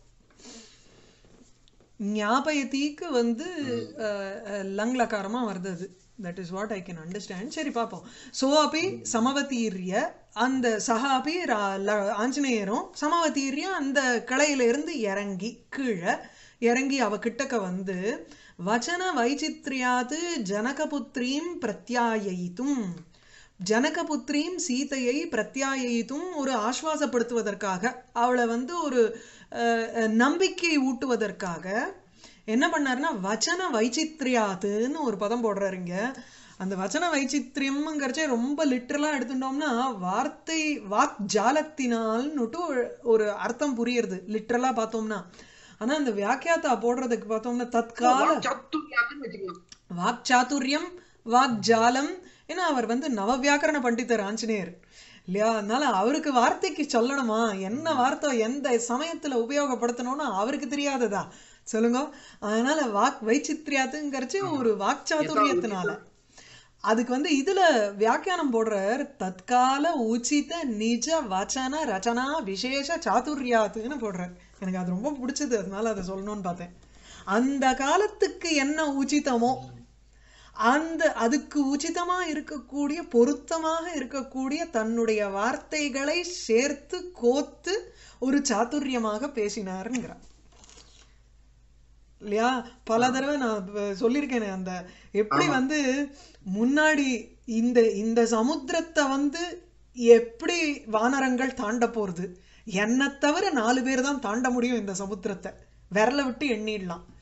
ஞாபயத்திக்கு வந்து அஹ், அஹ், லங்லகாரமா வருது அது that is what I can understand சரி பார்ப்போம் சோ அப்படி சமவதீரிய அந்த சஹா அப்படி ஆஞ்சநேயரும் சமவதீரிய அந்த கிளையில இருந்து இறங்கி கீழே இறங்கி அவ கிட்டக்க வந்து வச்சன வைச்சித்ரியாது ஜனகபுத்ரீம் பிரத்யாயயித்தும் ஜனகபுத்ரீம் சீதையை பிரத்யாயயித்தும் ஒரு ஆஸ்வாசப்படுத்துவதற்காக அவளை வந்து ஒரு அஹ், அஹ், நம்பிக்கை ஊட்டுவதற்காக என்ன பண்ணாருன்னா வச்சன வைச்சித்ரியாத்துன்னு ஒரு பதம் போடுறாருங்க அந்த வச்சன வைச்சித்ரியம்ங்கிறச்சே ரொம்ப லிட்டரலா எடுத்துட்டோம்னா வார்த்தை வாக் ஜாலத்தினால்னுட்டு ஒரு- ஒரு அர்த்தம் புரியுறது லிட்டரலா பார்த்தோம்னா ஆனா அந்த வியாக்கியாத்தா போடுறதுக்கு பார்த்தோம்னா தற்கால சத்துரியாதுன்னு வச்சுக்கலாம் வாக் சாதுரியம் வாக் ஜாலம் ஏன்னா அவர் வந்து நவ வியாக்கரண பண்டிதர் ஆஞ்சநேயர் இல்லையா அதனால அவருக்கு வார்த்தைக்கு சொல்லணுமா என்ன வார்த்தை எந்த சமயத்துல உபயோகப்படுத்தணும்னு அவருக்கு தெரியாததா சொல்லுங்க அதனால வாக் வைச்சித்ரியாத்துங்கிறச்சு ஒரு வாக் சாதுரியத்தினால அதுக்கு வந்து இதுல வியாக்கியானம் போடுறார் தற்கால உச்சித நிஜ வச்சன ரச்சனா விசேஷ சாதுர்யாத்துன்னு போடுறார் எனக்கு அது ரொம்ப பிடிச்சது அதனால அதை சொல்லணும்னு பார்த்தேன் அந்த காலத்துக்கு என்ன உச்சிதமோ அந்த அதுக்கு உச்சிதமா இருக்கக்கூடிய பொருத்தமாக இருக்கக்கூடிய தன்னுடைய வார்த்தைகளை சேர்த்து கோத்து ஒரு சாதுரியமாக பேசினாருங்கிறார் இல்லையா பல தடவை நான் இப்ப சொல்லியிருக்கேனே அந்த எப்படி வந்து முன்னாடி இந்த இந்த சமுத்திரத்தை வந்து எப்படி வானரங்கள் தாண்ட போறது என்னை தவிர நாலு பேர் தான் தாண்ட முடியும் இந்த சமுத்திரத்தை விரல விட்டு எண்ணிடலாம்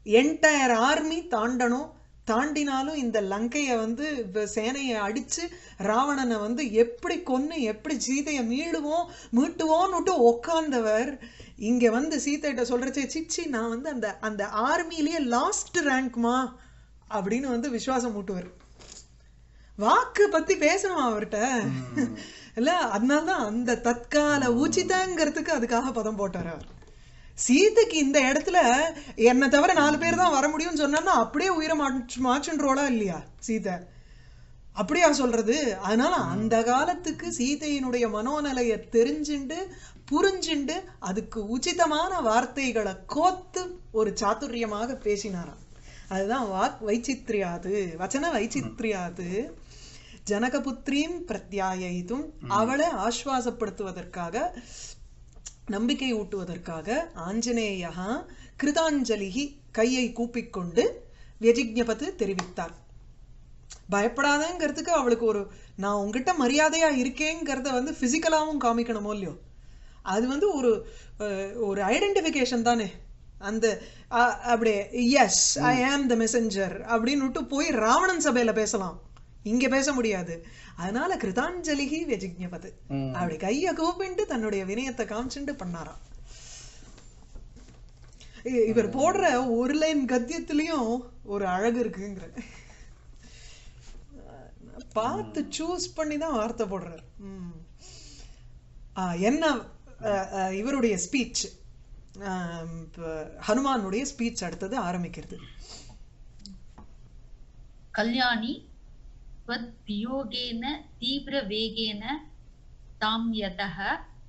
என்டையர் ஆர்மி தாண்டணும் தாண்டினாலும் இந்த லங்கையை வந்து இப்ப சேனையை அடிச்சு ராவணனை வந்து எப்படி கொன்னு எப்படி சீதையை மீளுவோம் மீட்டுவோன்னுட்டு உக்காந்தவர் இங்க வந்து சீதைகிட்ட சொல்றச்சே சிச்சி நான் வந்து அந்த அந்த ஆர்மியிலேயே லாஸ்ட் ரேங்க்மா அப்படின்னு வந்து விசுவாசம் மூட்டுவார் வாக்கு பத்தி பேசணும் அவர்கிட்ட இல்ல அதனாலதான் அந்த தற்கால உச்சிதங்கிறதுக்கு அதுக்காக பதம் போட்டார் அவர் சீதைக்கு இந்த இடத்துல என்னை தவிர நாலு பேர் தான் வர முடியும்னு சொன்னா அப்படியே உயிரை மாச்சு மாச்சுன்றோளா இல்லையா சீதை அப்படியா சொல்றது அதனால அந்த காலத்துக்கு சீதையினுடைய மனோநிலையை தெரிஞ்சுண்டு புரிஞ்சுண்டு அதுக்கு உச்சிதமான வார்த்தைகளை கோத்து ஒரு சாதுரியமாக பேசினாராம் அதுதான் வாக் வைச்சித்ரியாது வச்சன வைச்சித்ரியாது ஜனகபுத்திரீம் பிரத்யாயித்தும் அவளை ஆஸ்வாசப்படுத்துவதற்காக நம்பிக்கை ஊட்டுவதற்காக ஆஞ்சநேயா கிருதாஞ்சலிகி கையை கூப்பிக்கொண்டு வியஜிக்ஞபத்து தெரிவித்தார் பயப்படாதங்கிறதுக்கு அவளுக்கு ஒரு நான் உங்ககிட்ட மரியாதையா இருக்கேங்கிறத வந்து பிசிக்கலாவும் காமிக்கணுமோ இல்லையோ அது வந்து ஒரு அஹ், ஒரு ஐடென்டிஃபிகேஷன் தானே அந்த அ- அப்படியே எஸ் ஐ ஆம் த மெசஞ்சர் அப்படின்னு போய் ராவணன் சபையில பேசலாம் இங்க பேச முடியாது அதனால கிருதாஞ்சலிகி வெஜிக்ஞபது ம். அப்படி கைய கூப்பிட்டு தன்னுடைய வினயத்தை காமிச்சுட்டு பண்ணாராம் இ- இவர் போடுற ஒரு லைன் கத்தியத்திலயும் ஒரு அழகு இருக்குங்கிற பார்த்து சூஸ் பண்ணி தான் வார்த்தை போடுறார் ம். ஆ, என்ன அ, அ, இவருடைய ஸ்பீச் ஹனுமானுடைய ஸ்பீச் அடுத்தது ஆரம்பிக்கிறது कल्याणी त्वद्वियोगेन तीव्रवेगेन तां यतः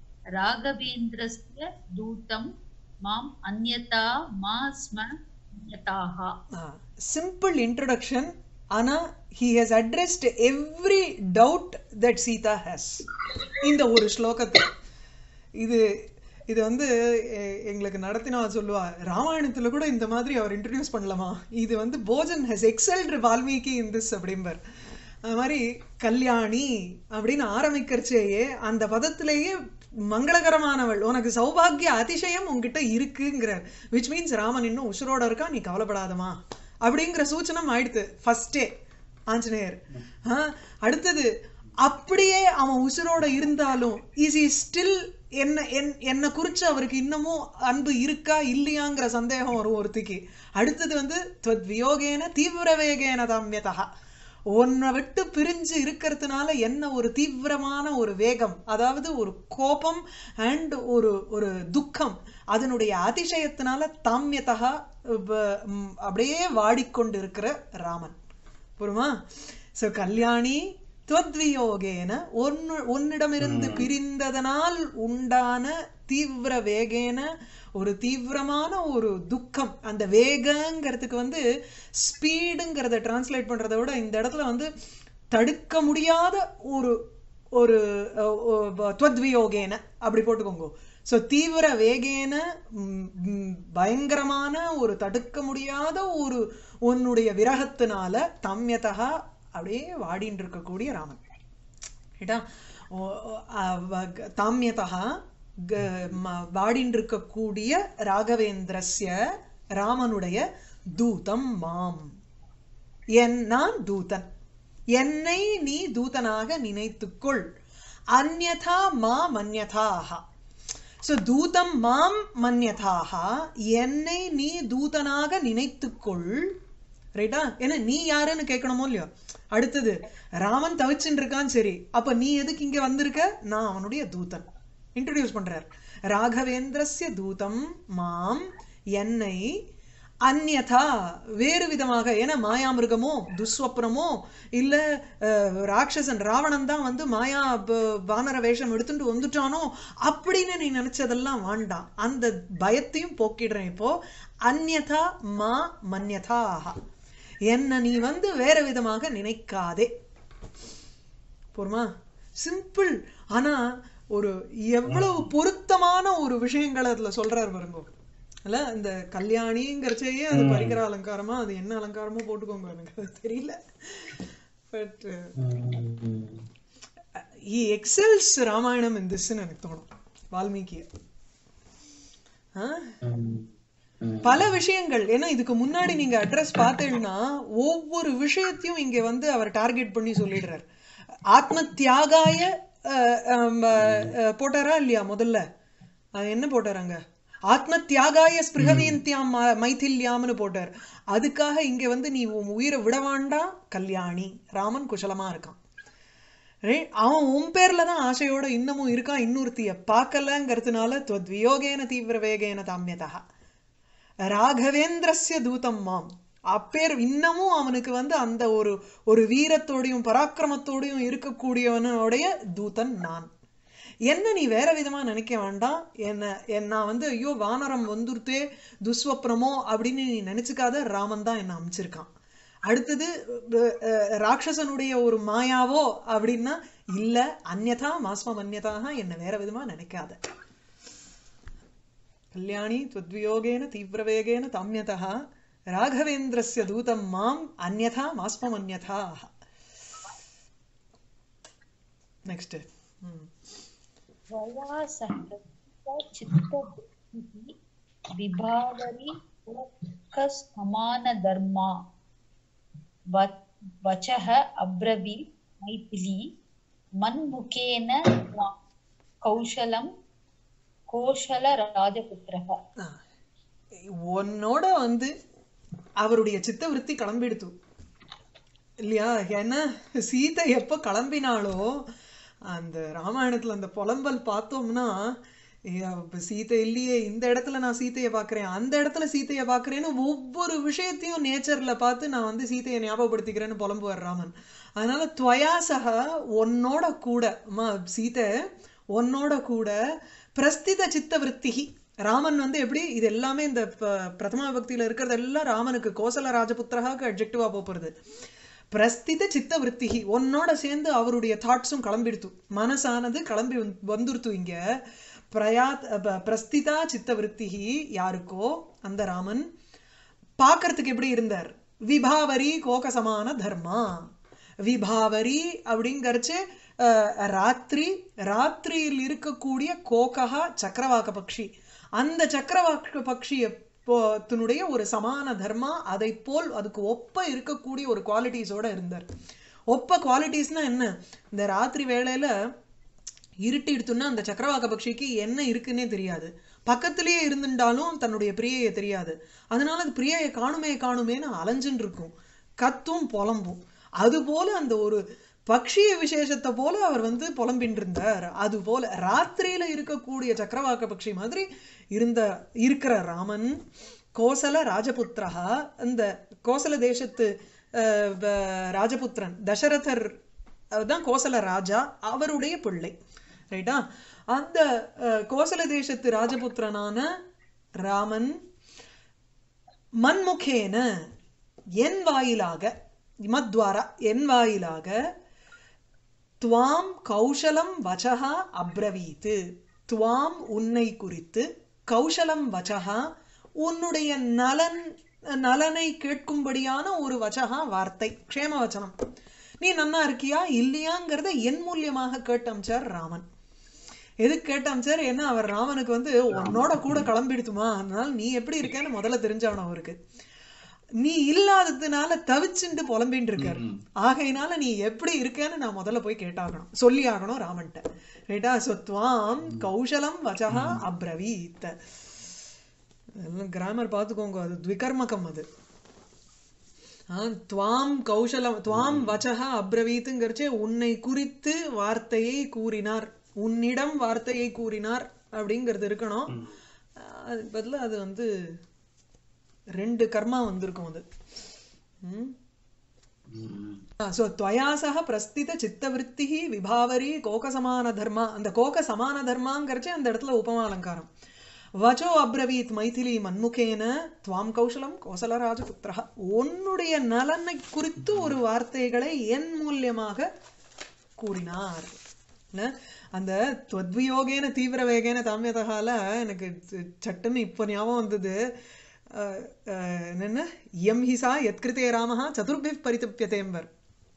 राघवेन्द्रस्य दूतं माम् अन्यथा मा स्म यताः சிம்பிள் இன்ட்ரடக்ஷன் ஆனா he has addressed every doubt that Sita has இந்த ஒரு ஸ்லோகத்தில் இது இது வந்து எ- எங்களுக்கு நடத்தினா சொல்லுவா ராமாயணத்துல கூட இந்த மாதிரி அவர் இன்ட்ரடியூஸ் பண்ணலாமா இது வந்து போஜன் has excelled Valmiki in this அப்படிம்பார் அது மாதிரி கல்யாணி அப்படின்னு ஆரம்பிக்கிறச்சேயே அந்த பதத்திலேயே மங்களகரமானவள் உனக்கு சௌபாகிய அதிசயம் உன்கிட்ட இருக்குங்கிறார் விச் மீன்ஸ் ராமன் இன்னும் உசுரோட இருக்கா நீ கவலைப்படாதமா அப்படிங்கிற சூச்சனம் ஆயிடுத்து ஃபர்ஸ்டே ஆஞ்சநேயர் ஆ, அடுத்தது அப்படியே அவன் உசுரோட இருந்தாலும் இஸ் இ ஸ்டில் என்ன என் என்னை குறிச்சு அவருக்கு இன்னமும் அன்பு இருக்கா இல்லையாங்கிற சந்தேகம் வரும் ஒருத்திக்கு அடுத்தது வந்து துவத் வியோகேன தீவிர வேகேன தாமியதா உன்னை விட்டு பிரிஞ்சு இருக்கிறதுனால என்ன ஒரு தீவிரமான ஒரு வேகம் அதாவது ஒரு கோபம் அண்ட் ஒரு ஒரு துக்கம் அதனுடைய அதிசயத்தினால தாமியதா வ- ம், அப்படியே வாடிக்கொண்டிருக்கிற ராமன் புரியுமா சோ கல்யாணி துவத்வியோகேன ஒன்னு உன்னிடமிருந்து பிரிந்ததனால் உண்டான தீவிர வேகேன ஒரு தீவிரமான ஒரு துக்கம் அந்த வேகங்கிறதுக்கு வந்து ஸ்பீடுங்கிறத டிரான்ஸ்லேட் பண்றதை விட இந்த இடத்துல வந்து தடுக்க முடியாத ஒரு ஒரு அஹ், அஹ், துவத்வியோகேன அப்படி போட்டுக்கோங்க ஸோ தீவிர வேகேன ம், ம், பயங்கரமான ஒரு தடுக்க முடியாத ஒரு உன்னுடைய விரகத்தினால தம்யதா அப்படியே வாடின்னு இருக்கக்கூடிய ராமன் ரைட்டா ஓ- ஓ- அவ- க- தாமியதா க- ம- வாடின்னு இருக்கக்கூடிய ராகவேந்திரஸ்ய ராமனுடைய தூதம் மாம் என் நான் தூதன் என்னை நீ தூதனாக நினைத்துக்கொள் அந்யதா மா மன்யதாக ஸோ தூதம் மாம் மன்யதாக என்னை நீ தூதனாக நினைத்துக்கொள் ரைட்டா ஏன்னா நீ யாருன்னு கேட்கணுமோ இல்லையோ அடுத்தது ராமன் தவிச்சுன்னு இருக்கான் சரி அப்ப நீ எதுக்கு இங்க வந்திருக்க நான் அவனுடைய தூதன் இன்ட்ரடியூஸ் பண்றார் ராகவேந்திரஸ்ய தூதம் மாம் என்னை அந்யதா வேறு விதமாக ஏன்னா மாயாமிருகமோ துஸ்வப்னமோ இல்ல அஹ், ராட்சசன் ராவணன் தான் வந்து மாயா ப- வானர வேஷம் எடுத்துட்டு வந்துட்டானோ அப்படின்னு நீ நினைச்சதெல்லாம் வேண்டாம் அந்த பயத்தையும் போக்கிடுறேன் இப்போ அந்யதா மா மன்யதாக என்ன நீ வந்து வேற விதமாக நினைக்காதே போருமா சிம்பிள் ஆனா ஒரு எவ்வளவு பொருத்தமான ஒரு விஷயங்களை அதுல சொல்றாரு பாருங்க அல்ல இந்த கல்யாணிங்கிறச்சேயே அது பரிகர அலங்காரமா அது என்ன அலங்காரமோ போட்டுக்கோங்க எனக்கு அது தெரியல but he excels Ramayana in திஸ்ன்னு எனக்கு தோணும் வால்மீகி ஆ பல விஷயங்கள் ஏன்னா இதுக்கு முன்னாடி நீங்க அட்ரஸ் பார்த்தீங்கன்னா ஒவ்வொரு விஷயத்தையும் இங்க வந்து அவர் டார்கெட் பண்ணி சொல்லிடுறார் ஆத்ம தியாகாய அஹ், அஹ், அஹ், போட்டாரா இல்லையா முதல்ல அஹ், என்ன போட்டாராங்க ஆத்ம தியாகாய ஸ்பிருகவீந்தியாம் ம- மைதில்யாம்னு போட்டார் அதுக்காக இங்க வந்து நீ உன் உயிரை விட வேண்டாம் கல்யாணி ராமன் குஷலமா இருக்கான் Right? அவன் உன் பேர்ல தான் ஆசையோட இன்னமும் இருக்கான் இன்னொருத்திய பார்க்கலங்கிறதுனால துவத்வியோகேன தீவிர வேகேன தாமியதா ராகவேந்திரஸ்ய தூதம் மாம் அப்பேர் இன்னமும் அவனுக்கு வந்து அந்த ஒரு ஒரு வீரத்தோடையும் பராக்கிரமத்தோடையும் இருக்கக்கூடியவனுடைய தூதன் நான் என்ன நீ வேற விதமா நினைக்க வேண்டாம் என்ன என் நான் வந்து ஐயோ வானரம் வந்துருத்தே துஸ்வப்னமோ அப்படின்னு நீ நினைச்சுக்காத ராமன் தான் என்ன அமைச்சிருக்கான் அடுத்தது அஹ், அஹ், ராட்சசனுடைய ஒரு மாயாவோ அப்படின்னா இல்ல அந்யதா மாஸ்மம் அந்யதாக என்ன வேற விதமா நினைக்காத கல்யாணி त्वद्वियोगेन तीव्रवेगेन ताम्यतः राघवेन्द्रस्य दूतं माम् अन्यथा मास्ममन्यथा नेक्स्ट त्वया सह चित्तवृत्तिः विभावरी पुरःकसमानधर्मा व- वचः अब्रवीत् मैथिली मन्मुखेन त्वां कौशलं கோஷலராஜபுத்திரக உன்னோட வந்து அவருடைய சித்த விருத்தி கிளம்பிடுத்து இல்லையா ஏன்னா சீதை எப்போ கிளம்பினாலோ அந்த ராமாயணத்துல அந்த புலம்பல் பார்த்தோம்னா ஏ, அப்ப சீதை இல்லையே இந்த இடத்துல நான் சீதையை பார்க்கறேன் அந்த இடத்துல சீதையை பார்க்கறேன்னு ஒவ்வொரு விஷயத்தையும் நேச்சர்ல பார்த்து நான் வந்து சீதையை ஞாபகப்படுத்திக்கிறேன்னு புலம்புவார் ராமன் அதனால துவயாசக உன்னோட கூட அம்மா சீதை உன்னோட கூட பிரஸ்தித சித்த விருத்திகி ராமன் வந்து எப்படி இது எல்லாமே இந்த ப- பிரதம பக்தியில இருக்கிறது எல்லாம் ராமனுக்கு கோசல ராஜபுத்திரகாக்கு அட்ஜெக்டிவா போறது பிரஸ்தித சித்த விருத்திகி உன்னோட சேர்ந்து அவருடைய தாட்ஸும் கிளம்பிடுத்து மனசானது கிளம்பி வந்து- வந்துருத்து இங்க பிரயாத் ப- பிரஸ்திதா சித்த விருத்திகி யாருக்கோ அந்த ராமன் பார்க்கறதுக்கு எப்படி இருந்தார் விபாவரி கோகசமான தர்மா விபாவரி அப்படிங்கறச்சு அஹ், ராத்திரி ராத்திரியில் இருக்கக்கூடிய கோகா சக்கரவாக்க பக்ஷி அந்த சக்கரவாக்க பக்ஷிய தன்னுடைய ஒரு சமான தர்மா அதை போல் அதுக்கு ஒப்ப இருக்கக்கூடிய ஒரு குவாலிட்டிஸோட இருந்தார் ஒப்ப குவாலிட்டிஸ்னா என்ன இந்த ராத்திரி வேளையில இருட்டிடுத்துன்னா அந்த சக்கரவாக்க பக்ஷிக்கு என்ன இருக்குன்னே தெரியாது பக்கத்திலேயே இருந்துட்டாலும் தன்னுடைய பிரியையை தெரியாது அதனால அது பிரியையை காணுமே காணுமேன்னு அலைஞ்சுன்னு இருக்கும் கத்தும் புலம்பும் அது போல அந்த ஒரு பக்ஷிய விசேஷத்தை போல அவர் வந்து புலம்பின்னு இருந்தார் அது போல ராத்திரியில இருக்கக்கூடிய சக்கரவாக்க பக்ஷி மாதிரி இருந்த இருக்கிற ராமன் கோசல ராஜபுத்திரஹா அந்த கோசல தேசத்து அஹ், வ- ராஜபுத்திரன் தசரதர் தான் கோசல ராஜா அவருடைய பிள்ளை ரைட்டா அந்த அஹ், கோசல தேசத்து ராஜபுத்திரனான ராமன் மன்முகேன என் வாயிலாக மத்வாரா என் வாயிலாக துவாம் கௌஷலம் வச்சகா அப்ரவீத்து துவாம் உன்னை குறித்து கௌஷலம் வச்சகா உன்னுடைய நலன் நலனை கேட்கும்படியான ஒரு வச்சகா வார்த்தை க்ஷேம வச்சனம் நீ நன்னா இருக்கியா இல்லையாங்கிறத என் மூலியமாக கேட்டம்சார் ராமன் எதுக்கு கேட்டாம் சார் ஏன்னா அவர் ராமனுக்கு வந்து உன்னோட கூட கிளம்பிடுத்துமா அதனால நீ எப்படி இருக்கேன்னு முதல்ல தெரிஞ்சாகணும் அவருக்கு நீ இல்லாததுனால தவிச்சுண்டு புலம்பின்னு இருக்காரு ஆகையினால நீ எப்படி இருக்கேன்னு நான் முதல்ல போய் கேட்டாகணும் சொல்லி ஆகணும் ராமன்ட்ட ரைட்டா சோ துவாம் கௌஷலம் வச்சகா அப்ரவீத் கிராமர் பார்த்துக்கோங்க அது த்விகர்மகம் அது ஆ, துவாம் கௌஷலம் துவாம் வச்சகா அப்ரவீத்துங்கிறச்சே உன்னை குறித்து வார்த்தையை கூறினார் உன்னிடம் வார்த்தையை கூறினார் அப்படிங்கிறது இருக்கணும் ஆ, அதுக்கு பதிலா அது வந்து ரெண்டு கர்மா வந்திருக்கும் அது ம் ಸೊ ತ್ವಯಾ ಸಹ ಪ್ರಸ್ಥಿತ ಚಿತ್ತವೃತ್ತಿ ವಿಭಾವರಿ கோக சமான தர்மா அந்த கோக சமான தர்மாங்கிறச்சே அந்த இடத்துல உபமா அலங்காரம் வச்சோ அப்ரவீத் மைதிலி மன்முகேன துவாம் கௌசலம் கோசல ராஜபுத்திரா உன்னுடைய நலனை குறித்து ஒரு வார்த்தைகளை என் மூலியமாக கூறினார் இல்ல? அந்த துவத்வியோகேன தீவிர வேகேன தாமியதகால எனக்கு ச- சட்டுன்னு இப்போ ஞாபகம் வந்தது அஹ், அஹ், என்னென்ன எம் ஹிசா எத்கிருதே ராமஹா சதுர்பி பரிதப்பியதேம்பர்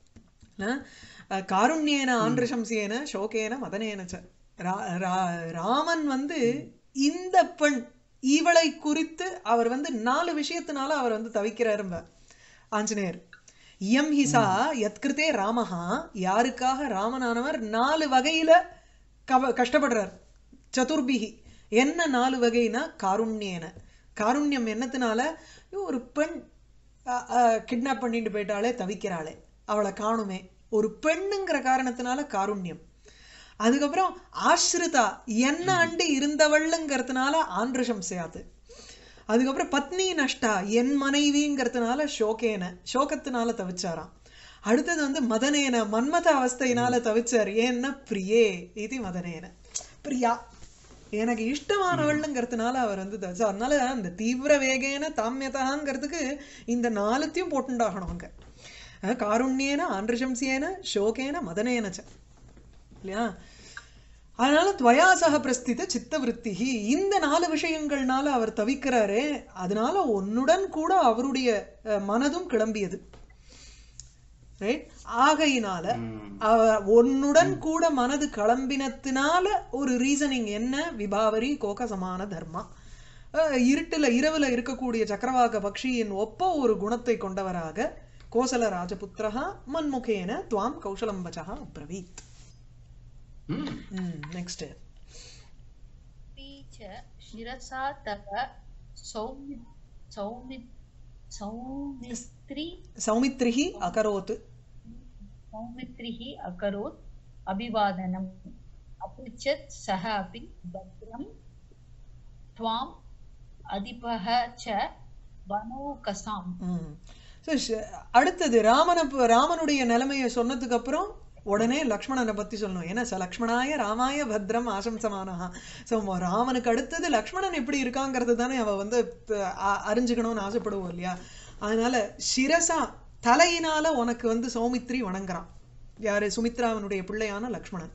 அஹ், காருண்யேன ஆந்திரசம்சேன சோகேன மதனேன ச ரா- ரா- ராமன் வந்து இந்த பெண் இவளை குறித்து அவர் வந்து நாலு விஷயத்தினால அவர் வந்து தவிக்கிறாரும்ப ஆஞ்சநேயர் இயம் ஹிசா யத்கிருத்தே ராமஹா யாருக்காக ராமனானவர் நாலு வகையில கவ கஷ்டப்படுறார் சதுர்பிகி என்ன நாலு வகைனா காருண்யேன காருண்யம் என்னத்தினால ஐயோ, ஒரு பெண் கிட்னாப் பண்ணிட்டு போயிட்டாலே தவிக்கிறாளே அவளை காணுமே ஒரு பெண்ணுங்கிற காரணத்தினால காருண்யம் அதுக்கப்புறம் ஆஸ்ரிதா என்ன அண்டி இருந்தவள்ங்கிறதுனால ஆந்திரசம் செய்யாது அதுக்கப்புறம் பத்னி நஷ்டா என் மனைவிங்கிறதுனால ஷோகேன ஷோகத்தினால தவிச்சாராம் அடுத்தது வந்து மதனேன மன்மத அவஸ்தையினால தவிச்சார் ஏன்னா பிரியே இது மதனேன பிரியா எனக்கு இஷ்டமானவள்ங்கிறதுனால அவர் வந்து தவிச்சார் அதனால அந்த தீவிர வேகேன தாமியதாங்கிறதுக்கு இந்த நாலுத்தையும் போட்டுண்டாகணும் அங்க அஹ் காருண்யேன ஆந்திரசம்சியேன ஷோகேன மதனேன ச இல்லையா அதனால துவயாசக பிரஸ்தித சித்தவருத்தி இந்த நாலு விஷயங்கள்னால அவர் தவிக்கிறாரே அதனால உன்னுடன் கூட அவருடைய அஹ், மனதும் கிளம்பியது ரைட் ஆகையினால அவ உன்னுடன் கூட மனது கிளம்பினத்தினால ஒரு ரீசனிங் என்ன விபாவரி கோக சமான தர்மா அஹ், இருட்டுல இரவுல இருக்கக்கூடிய சக்கரவாக பக்ஷியின் ஒப்ப ஒரு குணத்தை கொண்டவராக கோசல ராஜபுத்திரஹா மன்முகேன துவாம் கௌசலம் வச்சா அப்ரவீத் ம் நெக்ஸ்ட் पीच शिरसा तव सौमि सौमि सौमिस्त्री சௌமித்ரிஹி அகரோத் सौमित्रिः अकरोत् अभिवादनम् अपृच्छत् सः अपि भद्रं त्वाम् अधिपः च वनौकसाम् ம். So, ஷ- அடுத்தது ராமனை ப- ராமனுடைய நிலைமையை சொன்னதுக்கு அப்புறம் உடனே லக்ஷ்மணனை பத்தி சொல்லணும் ஏன்னா ச லக்ஷ்மணாய ராமாய பத்ரம் ஆசம்சமானஹா ஸோ ராமனுக்கு அடுத்தது லக்ஷ்மணன் எப்படி இருக்காங்கிறது தானே அவ வந்து ப- அ- அறிஞ்சுக்கணும்னு ஆசைப்படுவோம் இல்லையா அதனால சிரசா தலையினால உனக்கு வந்து சௌமித்ரி வணங்குறான் யாரு சுமித்ராவனுடைய பிள்ளையான லக்ஷ்மணன்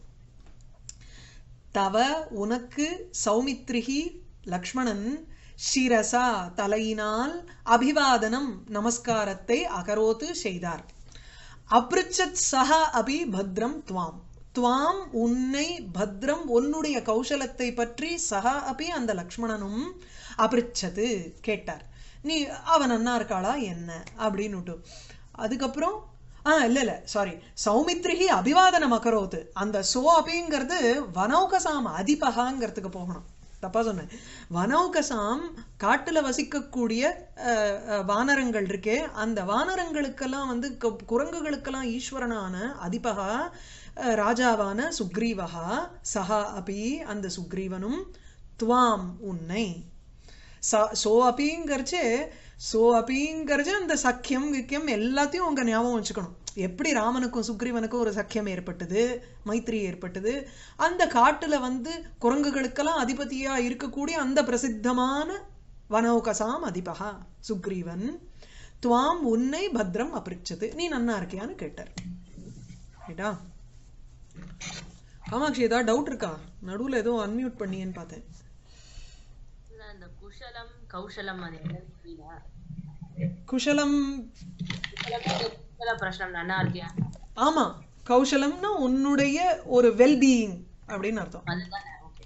தவ உனக்கு சௌமித்ரிஹி லக்ஷ்மணன் சிரசா தலையினால் அபிவாதனம் நமஸ்காரத்தை அகரோத்து செய்தார் அப்ருச்சத் சஹ அபி பத்ரம் துவாம் துவாம் உன்னை பத்ரம் உன்னுடைய கௌசலத்தை பற்றி சஹ அபி அந்த லக்ஷ்மணனும் அப்ருச்சது கேட்டார் நீ அவன் நன்னா இருக்காளா என்ன அப்படின்னுட்டு அதுக்கப்புறம் ஆ இல்ல இல்ல சாரி சௌமித்ரிஹி அபிவாதனம் அகரோத்து அந்த சோ அபிங்கிறது வனௌகசாம் அதிபகாங்கிறதுக்கு போகணும் தப்பா சொன்னேன் வனௌகசாம் காட்டுல வசிக்கக்கூடிய அஹ், அஹ், வானரங்கள் இருக்கே அந்த வானரங்களுக்கெல்லாம் வந்து கு- குரங்குகளுக்கெல்லாம் ஈஸ்வரனான அதிபகா அஹ், ராஜாவான சுக்ரீவகா சஹா அபி அந்த சுக்ரீவனும் துவாம் உன்னை ச- சோ அப்பிங்கிறச்சு சோ அப்பிங்கிறச்சு அந்த சக்கியம் கிக்கியம் எல்லாத்தையும் உங்க ஞாபகம் வச்சுக்கணும் எப்படி ராமனுக்கும் சுக்ரீவனுக்கும் ஒரு சக்கியம் ஏற்பட்டது மைத்ரி ஏற்பட்டது அந்த காட்டுல வந்து குரங்குகளுக்கெல்லாம் அதிபதியா இருக்கக்கூடிய அந்த பிரசித்தமான வனௌகசாம் அதிபகா சுக்ரீவன் துவாம் உன்னை பத்ரம் அபிரிச்சது நீ நன்னா இருக்கியான்னு கேட்டார் ரைட்டா காமாட்சி ஏதாவது டவுட் இருக்கா நடுவுல ஏதோ அன்மியூட் பண்ணியேன்னு பார்த்தேன் இல்ல, இந்த குஷலம் கௌஷலம் அது என்னன்னு புரியல குஷலம் குஷலம் குஷல பிரஷ்னம் நன்னா இருக்கியா ஆமா கௌசலம்னா உன்னுடைய ஒரு வெல்பீயிங் அப்படின்னு அர்த்தம் அதுதானே ஓகே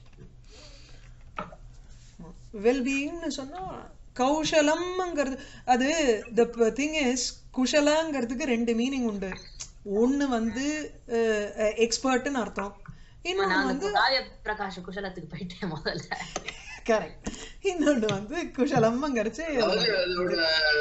வெல்பீயிங்னு சொன்னா கௌசலம்ங்கிறது அது த திங் இஸ் குஷலங்கிறதுக்கு ரெண்டு மீனிங் உண்டு ஒண்ணு வந்து எக்ஸ்பர்ட்னு அர்த்தம் இன்னொன்னு நான் வந்து அந்த காய பிரகாஷ் குஷலத்துக்கு போயிட்டேன் முதல்ல கரெக்ட் இன்னொன்னு வந்து குஷலம்ங்கிறச்சு அதாவது அதோட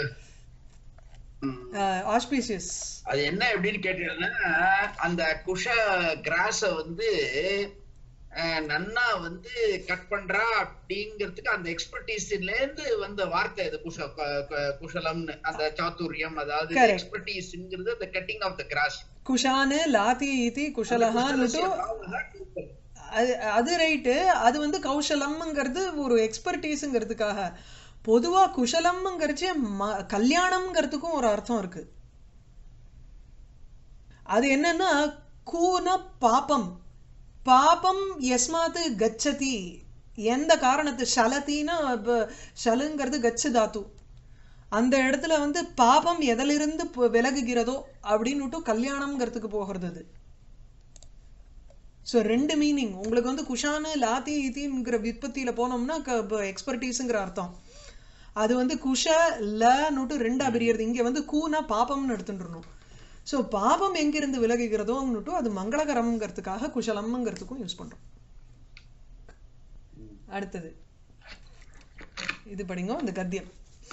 ம், ஆஸ்பீசியஸ் அது என்ன எப்படின்னு கேட்டீங்கன்னா அந்த குஷ கிராஸ வந்து அஹ், நன்னா வந்து கட் பண்றா அப்படிங்கிறதுக்கு அந்த எக்ஸ்பர்டீஸ்ல இருந்து வந்த வார்த்தை இது குஷ க- க- குஷலம்னு அந்த சாத்துரியம் அதாவது Correct. எக்ஸ்பர்டீஸ்ங்கிறது அந்த கட்டிங் ஆஃப் த கிராஸ் குஷானு லாத்தி ஈதி குஷலஹான்னுட்டு அது அது ரைட்டு அது வந்து கௌசலம்ங்கிறது ஒரு எக்ஸ்பர்டீஸுங்கிறதுக்காக பொதுவா குஷலம்ங்கிறச்சே ம கல்யாணம்ங்கிறதுக்கும் ஒரு அர்த்தம் இருக்கு அது என்னன்னா கூன பாபம் பாபம் எஸ்மாத்து கச்சதி எந்த காரணத்து ஷலத்தின்னா இப்ப ஷலுங்கிறது கச்சு தாத்து அந்த இடத்துல வந்து பாபம் எதிலிருந்து பு- விலகுகிறதோ அப்படின்னுட்டு கல்யாணம்ங்கிறதுக்கு போகிறது அது ஸோ ரெண்டு மீனிங் உங்களுக்கு வந்து குஷானு லாத்தி இத்திங்கிற விற்பத்தியில போனோம்னா எக்ஸ்பர்டீஸுங்கிற அர்த்தம் அது வந்து குஷ லன்னுட்டு ரெண்டா பிரியறது இங்க வந்து கூனா பாபம்னு எடுத்துட்டுருணும் ஸோ பாபம் எங்கிருந்து விலகுகிறதோன்னுட்டு அது மங்களகரம்ங்கிறதுக்காக குஷலம்ங்கிறதுக்கும் யூஸ் பண்றோம் அடுத்தது இது படிங்க இந்த கத்தியம்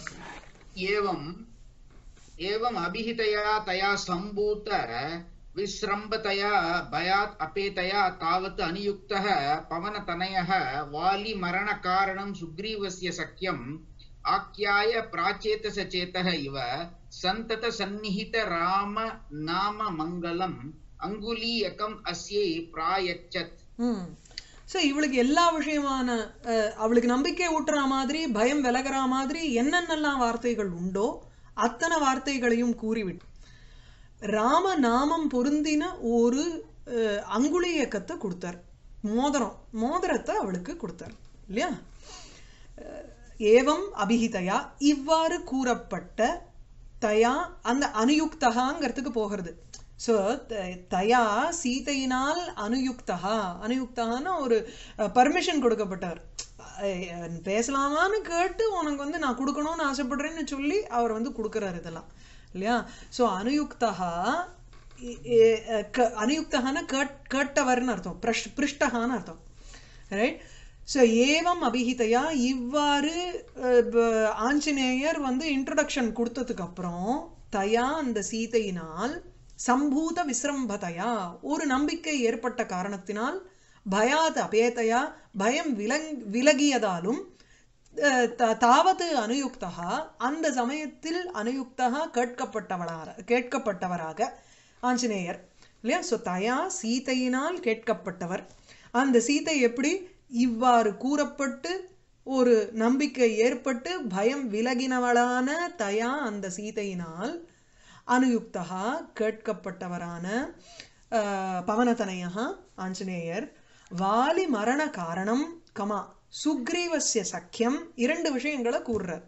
एवम् एवम् अभिहितया तया सम्भूत विस्रम्भतया भयात् अपेतया तावत् अनियुक्तः पवनतनयः वालिमरणकारणं सुग्रीवस्य सख्यम् आख्याय प्राचेतसचेतः इव सन्ततसन्निहित राम नाम मङ्गलम् अङ्गुलीयकम् अस्यै प्रायच्छत् ம் ஸோ இவளுக்கு எல்லா விஷயமான அஹ், அவளுக்கு நம்பிக்கை ஊட்டுற மாதிரி பயம் விலகுற மாதிரி என்னென்னலாம் வார்த்தைகள் உண்டோ அத்தனை வார்த்தைகளையும் கூறிவிட்டு ராம நாமம் பொருந்தின ஒரு அஹ், அங்குலி இயக்கத்தை கொடுத்தார் மோதிரம் மோதிரத்தை அவளுக்கு கொடுத்தார் இல்லையா அஹ், ஏவம் அபிஹிதயா இவ்வாறு கூறப்பட்ட தயா அந்த அனுயுக்தகாங்கிறதுக்கு போகிறது ஸோ தயா சீதையினால் அனுயுக்தகா அனுயுக்தகான்னு ஒரு பர்மிஷன் கொடுக்கப்பட்டவர் அஹ், பேசலாமான்னு கேட்டு உனக்கு வந்து நான் கொடுக்கணும்னு ஆசைப்படுறேன்னு சொல்லி அவர் வந்து கொடுக்குறாரு இதெல்லாம் இல்லையா ஸோ அனுயுக்தகா இ- இ- க- அனுயுக்தகான கேட் கேட்டவர்னு அர்த்தம் பிரஷ் பிருஷ்டகான்னு அர்த்தம் ரைட் ஸோ ஏவம் அபிஹிதையா இவ்வாறு அஹ், ப- ஆஞ்சநேயர் வந்து இன்ட்ரடக்ஷன் கொடுத்ததுக்கு அப்புறம் தயா அந்த சீதையினால் சம்பூத விசிரம்பதையா ஒரு நம்பிக்கை ஏற்பட்ட காரணத்தினால் பயாத் அபேதையா பயம் விலங் விலகியதாலும் அஹ், த- தாவது அனுயுக்தகா அந்த சமயத்தில் அனுயுக்தகா கேட்கப்பட்டவளாக கேட்கப்பட்டவராக ஆஞ்சநேயர் இல்லையா ஸோ தயா சீதையினால் கேட்கப்பட்டவர் அந்த சீதை எப்படி இவ்வாறு கூறப்பட்டு ஒரு நம்பிக்கை ஏற்பட்டு பயம் விலகினவளான தயா அந்த சீதையினால் அனுயுக்தகா கேட்கப்பட்டவரான ஆஹ், பவனதனயா ஆஞ்சநேயர் வாலி மரண காரணம் கமா சுக்ரீவசிய சக்கியம் இரண்டு விஷயங்களை கூறுறார்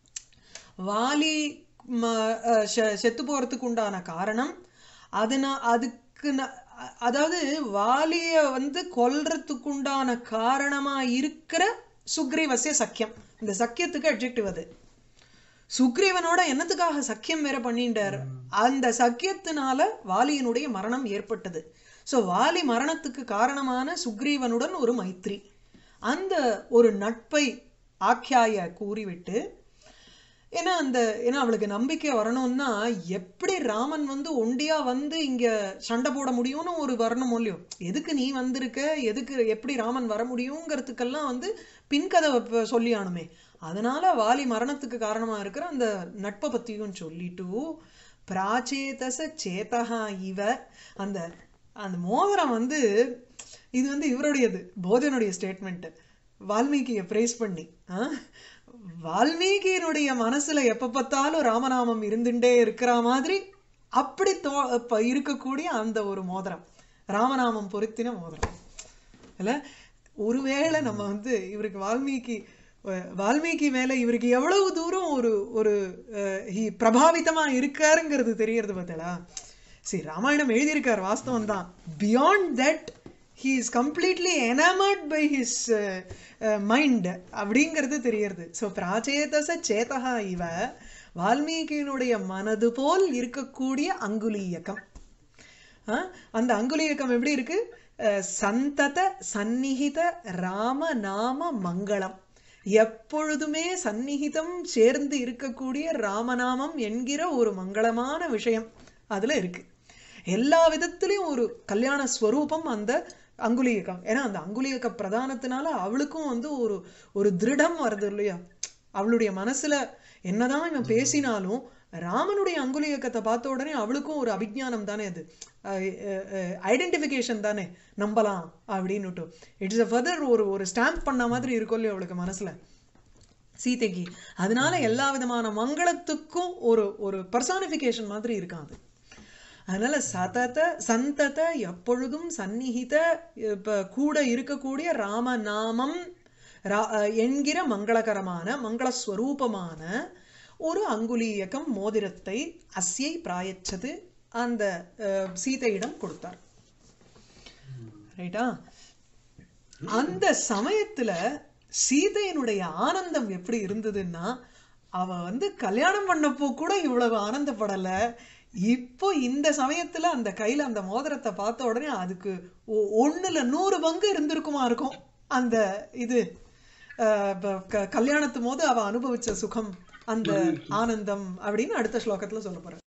வாலி ம- அஹ் செ- செத்து போறதுக்கு உண்டான காரணம் அதனா அதுக்கு ந- அ- அதாவது வாலிய வந்து கொல்றதுக்கு உண்டான காரணமா இருக்கிற சுக்ரீவசிய சக்கியம் இந்த சக்கியத்துக்கு அட்ஜெக்டிவ் அது சுக்ரீவனோட என்னத்துக்காக சக்கியம் வேற பண்ணிட்டார் அந்த சக்கியத்தினால வாலியினுடைய மரணம் ஏற்பட்டது சோ வாலி மரணத்துக்கு காரணமான சுக்ரீவனுடன் ஒரு மைத்ரி அந்த ஒரு நட்பை ஆக்கியாய கூறிவிட்டு ஏன்னா அந்த ஏன்னா அவளுக்கு நம்பிக்கை வரணும்னா எப்படி ராமன் வந்து ஒண்டியா வந்து இங்க சண்டை போட முடியும்னு ஒரு வரணும் இல்லையோ எதுக்கு நீ வந்திருக்க எதுக்கு எப்படி ராமன் வர முடியுங்கிறதுக்கெல்லாம் வந்து பின்கதை ப- சொல்லியானுமே அதனால வாலி மரணத்துக்கு காரணமா இருக்கிற அந்த நட்பை பத்தியும் சொல்லிட்டு பிராச்சேதச சேதகா இவ அந்த அந்த மோதிரம் வந்து இது வந்து இவருடையது போஜனுடைய ஸ்டேட்மெண்ட் வால்மீகியை பிரைஸ் பண்ணி ஆ? வால்மீகியினுடைய மனசுல எப்ப பார்த்தாலும் ராமநாமம் இருந்துட்டே இருக்கிற மாதிரி அப்படி தோ இப்ப இருக்கக்கூடிய அந்த ஒரு மோதிரம் ராமநாமம் பொருத்தின மோதிரம் இல்ல ஒருவேளை நம்ம வந்து இவருக்கு வால்மீகி அஹ், வால்மீகி மேல இவருக்கு எவ்வளவு தூரம் ஒரு ஒரு அஹ், he- பிரபாவிதமா இருக்காருங்கிறது தெரியறது பார்த்தலா சரி ராமாயணம் எழுதியிருக்கார் வாஸ்தவம் தான் beyond that he is completely enamoured by his mind அப்படிங்கிறது தெரியறது ஸோ பிராச்சேதச சேதகா இவ வால்மீகியினுடைய மனது போல் இருக்கக்கூடிய அங்குலீயக்கம் ஆ? அந்த அங்குலீயக்கம் எப்படி இருக்கு அஹ், சந்தத சந்நிகித ராம நாம மங்களம் எப்பொழுதுமே சந்நிகிதம் சேர்ந்து இருக்கக்கூடிய ராமநாமம் என்கிற ஒரு மங்களமான விஷயம் அதுல இருக்கு எல்லா விதத்திலையும் ஒரு கல்யாண ஸ்வரூபம் அந்த அங்குலியக்கம் ஏன்னா அந்த அங்குலியக்க பிரதானத்தினால அவளுக்கும் வந்து ஒரு ஒரு திருடம் வருது இல்லையா அவளுடைய மனசுல என்னதான் இவன் பேசினாலும் ராமனுடைய அங்குலியக்கத்தை பார்த்த உடனே அவளுக்கும் ஒரு அபிஜானம் தானே அது ஐடென்டிஃபிகேஷன் தானே நம்பலாம் அப்படின்னுட்டு இட்ஸ் அ ஃபர்தர் ஒரு ஒரு ஸ்டாம்ப் பண்ண மாதிரி இருக்கும் இல்லையா அவளுக்கு மனசுல சீதைக்கு அதனால எல்லா விதமான மங்களத்துக்கும் ஒரு ஒரு பர்சானிஃபிகேஷன் மாதிரி இருக்கான் அது அதனால சதத சந்தத எப்பொழுதும் சந்நிகித இப்ப கூட இருக்கக்கூடிய ராமநாமம் ரா- அஹ் என்கிற மங்களகரமான மங்களஸ்வரூபமான ஒரு அங்குலீயக்கம் மோதிரத்தை அஸ்யை பிராயச்சது அந்த அஹ், சீதையிடம் கொடுத்தார் ரைட்டா அந்த சமயத்துல சீதையினுடைய ஆனந்தம் எப்படி இருந்ததுன்னா அவ வந்து கல்யாணம் பண்ணப்போ கூட இவ்வளவு ஆனந்தப்படல இப்போ இந்த சமயத்துல அந்த கையில அந்த மோதிரத்தை பார்த்த உடனே அதுக்கு ஒ- ஒண்ணுல நூறு பங்கு இருந்திருக்குமா இருக்கும் அந்த இது அஹ், ப- க- கல்யாணத்து போது அவ அனுபவிச்ச சுகம் அந்த ஆனந்தம் அப்படின்னு அடுத்த ஸ்லோகத்துல சொல்ல போறேன்